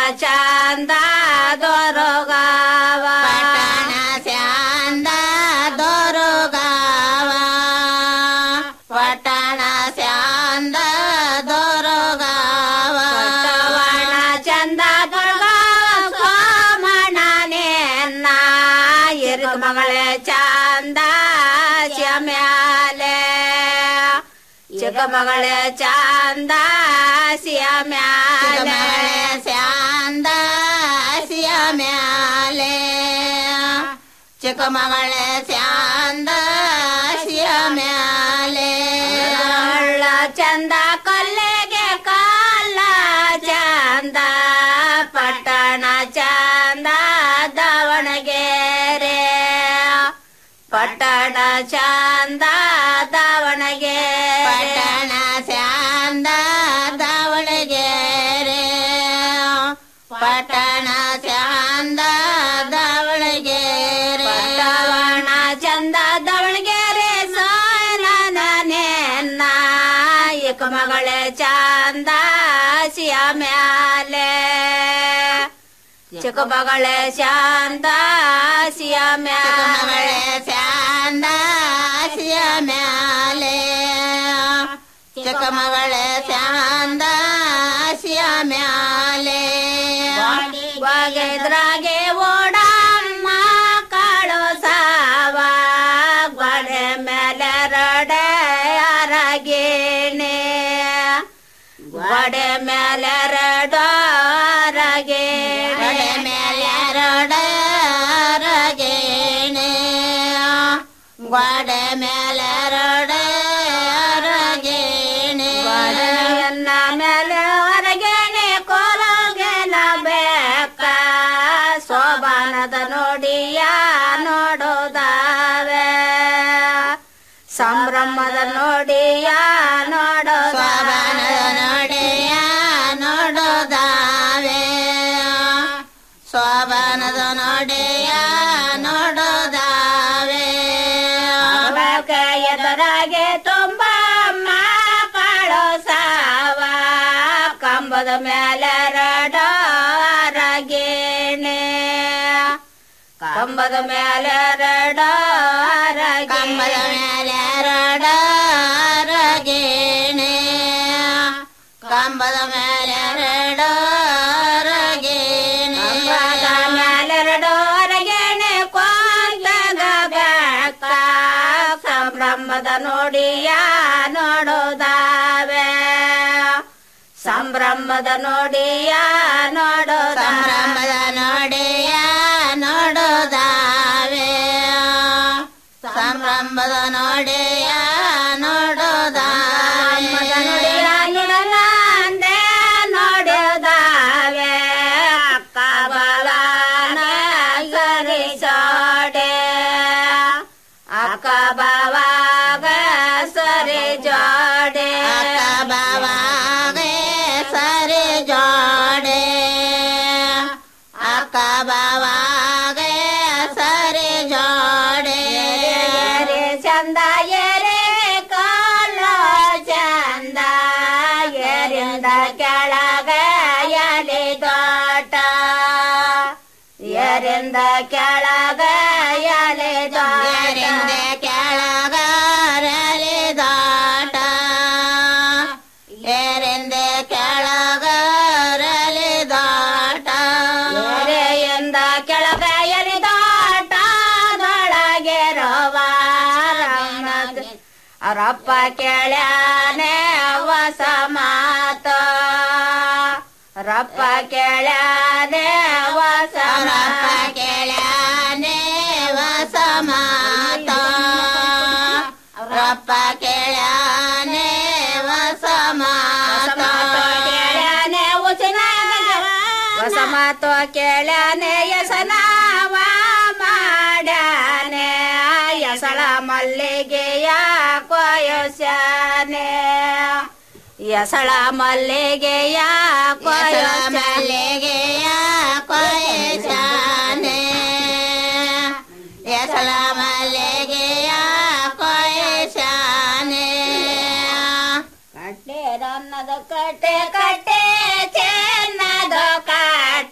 ಚಂದ ದೊರಗಾವ ಪಟ್ಟಣ ಚಂದ ದೊರಗಾವ ಪಟ್ಟಣ ಚಂದ ದೊರಗಾವ ಪಟ್ಟವಣ ಚಂದ ದೊರಗಾವ ಸೋಮಣ್ಣನೇನ್ನ ಇರುಗ ಮಗಳೇ ಚಂದ ಶ್ಯಾಮ್ಯಾಲೆ ಚಿಕ್ಕ ಮಗಳೇ ಚಂದ ಶ್ಯಾಮ್ಯಾಲೆ ಚಂದ ಶ್ಯಾಮ್ಯಾಲೆ ಚಿಕ್ಕ ಮಗಳೇ ಚಂದ ಶ್ಯಾಮ್ಯಾಲೆ ಹಳ್ಳ ಚಂದ ಕಲ್ಲಿಗೆ ಕಾಲ ಚಂದ ಪಟ್ಟಣ ಚಂದ ದಾವಣಗೆರೆ ಪಟ್ಟಣ ಚಂದ ದಾವಣಗೆರೆ ಪಟ್ಟಣ ಚಂದ ದಾವಣಗೆರೆ ಪಟ್ಟಣ ಚಂದ ದಾವಣಗೆರೆ ಪಟ್ಟಣ ಚಂದ ದಾವಣಗೆರೆ ಸೋನನೇನ್ನ ಏಕ ಮಗಳೇ ಚಂದ ಶ್ಯಾಮ್ಯಾಲೆ ಚಿಕ್ಕ ಮಗಳೇ ಶಾಂತ ಶ್ಯಾಮ್ಯಾಲೆ ಶಾಂತ ಶ್ಯಾಮ್ಯಾಲೆ ಚಿಕ್ಕ ಮಗಳೇ ಶಾಂತ ಶ್ಯಾಮ್ಯಾಲೆ ಬಗೆದ್ರಾಗೆ ಓಡಮ್ಮ ಕಾಳು ಸಾವ ಗೊಡೆ ಮೇಲೆ ರಡೆ ಅರಗೇಣೆ ಗೋಡೆ ಮೇಲೆ ರಡರಗೆ ಗೋಡೆ ಮೇಲೆ ರಡರಗೇಣೆ ಗೋಡೆ ಮೇಲೆ ರಡರಗೇಣೆ ಗೋಡೆಯನ್ನ ಮೇಲೆ ಹೊರಗೇಣೆ ಕೋಲಗೆನ ಬೇಕ ಸೋಬಾನದ ನೋಡಿಯ ನೋಡೋದಾವೆ ಸಂಭ್ರಮದ ನೋಡಿಯ ನೋಡೋ ಸೋಬಾನದ ನೋಡಿಯ ನೋಡೋದಾವೆ ಸೋಬಾನದ ನೋಡಿಯ ನೋಡೋದಾವೆ ಎದುರಾಗೆ ತುಂಬ ಕಾಳೋ ಸಾವ ಕಂಬದ ಮೇಲೆ ರಡರಗೇಣೆ ಕಂಬದ ಮೇಲೆ ರಡರಗೆ ಕಂಬದ ಮೇಲೆ ರಡರಗೇಣೆ ಕಂಬದ ಮೇಲೆ ರಡರಗೇಣೆ ಕಂಬದ ಮೇಲೆ ರಡರಗೇಣೆ ಕೊಂದಾಗ ಬೇಕ ಸಂಭ್ರಮದ ನೋಡಿಯ ನೋಡೋದಾವೆ ಸಂಭ್ರಮದ ನೋಡಿಯ ನೋಡೋ ಸಂಭ್ರಮದ ನೋಡಿಯ ನೋಡೋದಾವೆ ಸಂಭ್ರಮದ ನೋಡಿಯ ನೋಡೋದಾವೆ ನೋಡಿಯ ನೋಡಲಾಂದೆ ನೋಡೋದಾವೆ ಅಕ್ಕ ಬಾಲನ ಸರಿ ಸೋಡೆ ಅಕ್ಕ ಬಾವಾಗ ಸರಿ ಜೋಡೆ ಅಕ್ಕ ಬಾವಾಗ ಸರಿ ಜೋಡೆ ಅಕ್ಕ ಬಾವಾಗ ಸರಿ ಜೋಡೆ ಎರೆ ಚಂದ ಎರೆ ಕಾಲ ಚಂದ ಎರಿಂದ ಕೆಳಗ ಎಲೆ ದೋಟ ಎರಿಂದ ಕೆಳಗ ಎಲೆ ದೋಟ ಕೆಳಗ ಎಲೆ ದೋಟ ಎರಿಂದ ಕೆಳಗ ಎಲೆ ದೋಟ ಎರೆಯಿಂದ ಕೆಳಗ ಎಲೆ ದೋಟ ದೊಳಗೆ ರೋವಾರಮ್ಮದ ಅವರಪ್ಪ ಕೇಳ್ಯಾನೆ ಹೊಸ ಮಾತ ರಪ್ಪ ಕೇಳ್ಯಾನೆ ಹೊಸ ರಪ್ಪ ಕೇಳ್ಯಾನೆ ಹೊಸ ಮಾತ ರಪ್ಪ ಕೇಳ್ಯಾನೆ ಹೊಸ ಮಾತ ಕೇಳ್ಯಾನೆ ಉಸಿನ ಹೊಸ ಮಾತು ಕೇಳ್ಯಾನೆ ಯಸನಾವ ಮಾಡ್ಯಾನೆ ಯಸಳ ಮಲ್ಲಿಗೆಯ ಕೊಯಸ್ಯಾನೆ ಯಸಳ ಮಲ್ಲಿಗೆಯ ಕೊಯ ಮಲ್ಲಿಗೆಯ ಕೊಯಸ್ಯಾನೆ ಯಸಳ ಮಲ್ಲಿಗೆಯ ಕೊಯಸ್ಯಾನೆ ಕಟ್ಟೆ ರನ್ನದ ಕಟ್ಟೆ ಕಟ್ಟೆ ಚೆನ್ನದ ಕಾಟ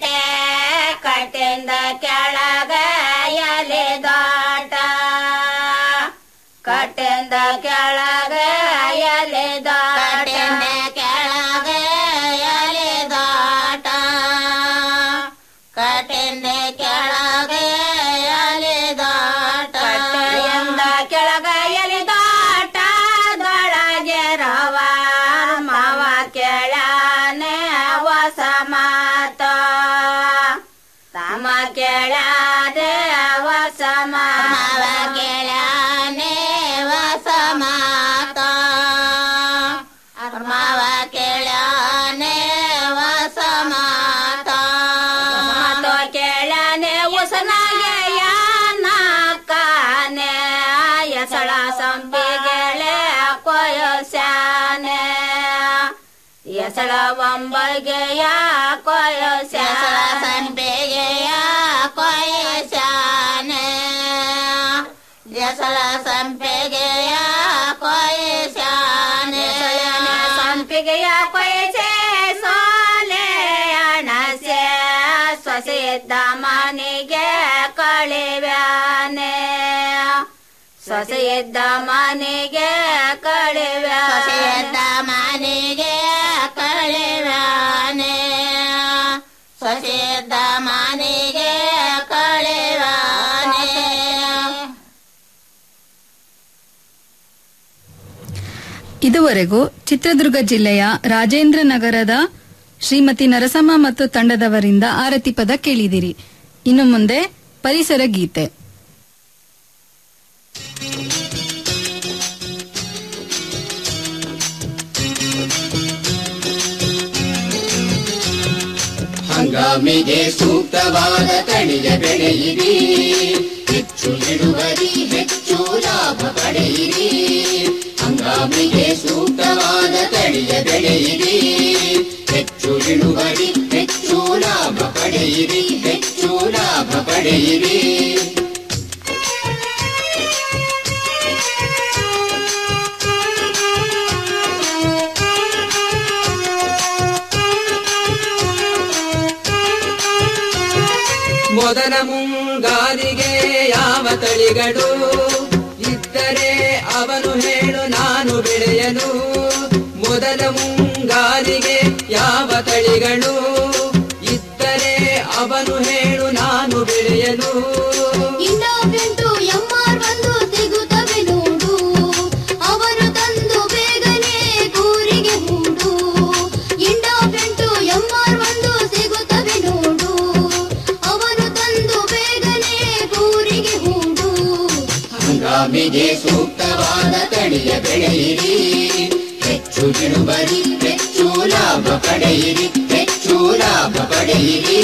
ಕೇಳದೆ ವಸಮ ಮಾವ ಕೇಳನೆ ವಸಮಾತ ಮಾವ ಕೇಳನೆ ವಸಮಾತ ಮಾತು ಕೇಳನೆ ಉಸನಾಗೆ ನಾಕಾನೆ ಎಸಳ ಸಂಪಿಗೆಳೆ ಕೊಯಸ್ಯಾನೆ ಎಸಳ ಒಂಬಗೆಯ ಕೊಯಸ್ಯಾಳ ಸಂಪಿಗೆಯ ಕೊಯಸ್ಯಾನೆ ಎಸಳ ಸಂಪಿಗೆಯ ಕೊಯಸ್ಯಾನೆ ಸಂಪಿಗೆಯ ಕೊಯಸೆ ಸೋಲೆ ಅಣಸೆ ಸೊಸೆಯಿದ್ದ ಮನೆಗೆ ಕಳಿವ್ಯಾನೆ ಸೊಸೆಯಿದ್ದ ಮನೆಗೆ ಕಳಿವ್ಯ ಸೊಸೆಯಿದ್ದ ಮನೆಗೆ ಕಳಿವ್ಯಾನೆ ಸೊಸೆಯಿದ್ದ ಮನೆಗೆ ಕಳಿವ್ಯಾನೆ ಇದುವರೆಗೂ ಚಿತ್ರದುರ್ಗ ಜಿಲ್ಲೆಯ ರಾಜೇಂದ್ರ ನಗರದ ಶ್ರೀಮತಿ ನರಸಮ್ಮ ಮತ್ತು ತಂಡದವರಿಂದ ಆರತಿ ಪದ ಕೇಳಿದಿರಿ ಇನ್ನು ಮುಂದೆ ಪರಿಸರ ಗೀತೆ ಹಂಗಾಮಿಗೆ ಸೂಕ್ತವಾದ ತಳಿಯ ಬೆಳೆಯಿರಿ ಹೆಚ್ಚು ಇಳುವರಿ ಹೆಚ್ಚು ಲಾಭ ಪಡೆಯಿರಿ ಹಂಗಾಮಿಗೆ ಸೂಕ್ತವಾದ ತಳಿಯ ಬೆಳೆಯಿರಿ ಹೆಚ್ಚು ಇಳುವರಿ ಹೆಚ್ಚು ಲಾಭ ಪಡೆಯಿರಿ ಹೆಚ್ಚು ಲಾಭ ಪಡೆಯಿರಿ ಮೊದಲ ಮುಂಗಾರಿಗೆ ಯಾವ ತಳಿಗಳು ಇದ್ದರೆ ಅವನು ಹೇಳು ನಾನು ಬೆಳೆಯಲು ಮೊದಲ ಮುಂಗಾರಿಗೆ ಯಾವ ತಳಿಗಳು ಇದ್ದರೆ ಅವನು ಹೇಳು ನಾನು ಬೆಳೆಯಲು ಇನ್ನೊಬ್ಬೆಂಟು ಎಂಆರ್ ಒಂದು ಸಿಗುತ್ತವೆ ನೋಡು ಅವರು ತಂದು ಬೇಗನೆ ಕೂರಿಗೆ ಹೂಡು ಇನ್ನೊಬ್ಬೆಂಟು ಎಂಆರ್ ಒಂದು ಸಿಗುತ್ತವೆ ನೋಡು ಅವರು ತಂದು ಬೇಗನೆ ಕೂರಿಗೆ ಹೂಡು ಹಂಗಾಮಿಗೆ ಸೂಕ್ತವಾದ ತಳಿಯ ಬೆಳೆಯಿರಿ ಹೆಚ್ಚು ಇಳುವರಿ ಹೆಚ್ಚು ಲಾಭ ಪಡೆಯಿರಿ ಹೆಚ್ಚು ಲಾಭ ಪಡೆಯಿರಿ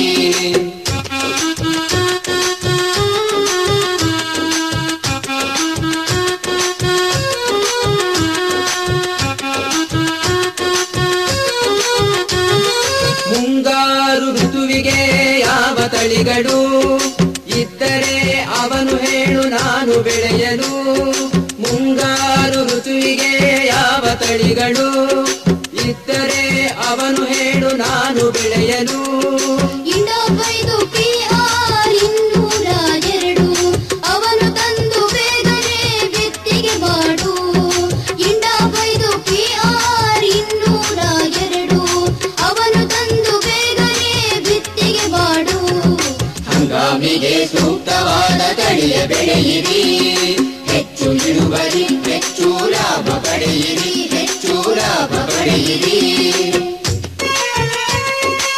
ಮುಂಗಾರು ಋತುವಿಗೆ ಯಾವ ತಳಿಗಳು ಇದ್ದರೆ ಅವನು ಹೇಳು ನಾನು ಬೆಳೆಯಲು ಮುಂಗಾರು ಋತುವಿಗೆ ಯಾವ ತಳಿಗಳು ಇದ್ದರೆ ಅವನು ಹೇಳು ನಾನು ಬೆಳೆಯಲು ಇನ್ನೊಬ್ಬೈದು ಪಿಆರ್ ಇನ್ನೂರ ಎರಡು ಅವನು ತಂದು ಬೇಗನೆ ಬಿತ್ತಿಗೆ ಮಾಡು ಇನ್ನೊಬ್ಬೈದು ಪಿಆರ್ ಇನ್ನೂರ ಎರಡು ಅವನು ತಂದು ಬೇಗನೆ ಬಿತ್ತಿಗೆ ಮಾಡು ಹಂಗಾಮಿಗೆ ಸೂಕ್ತವಾದ ತಳಿಯ ಬೆಳೆಯಿರಿ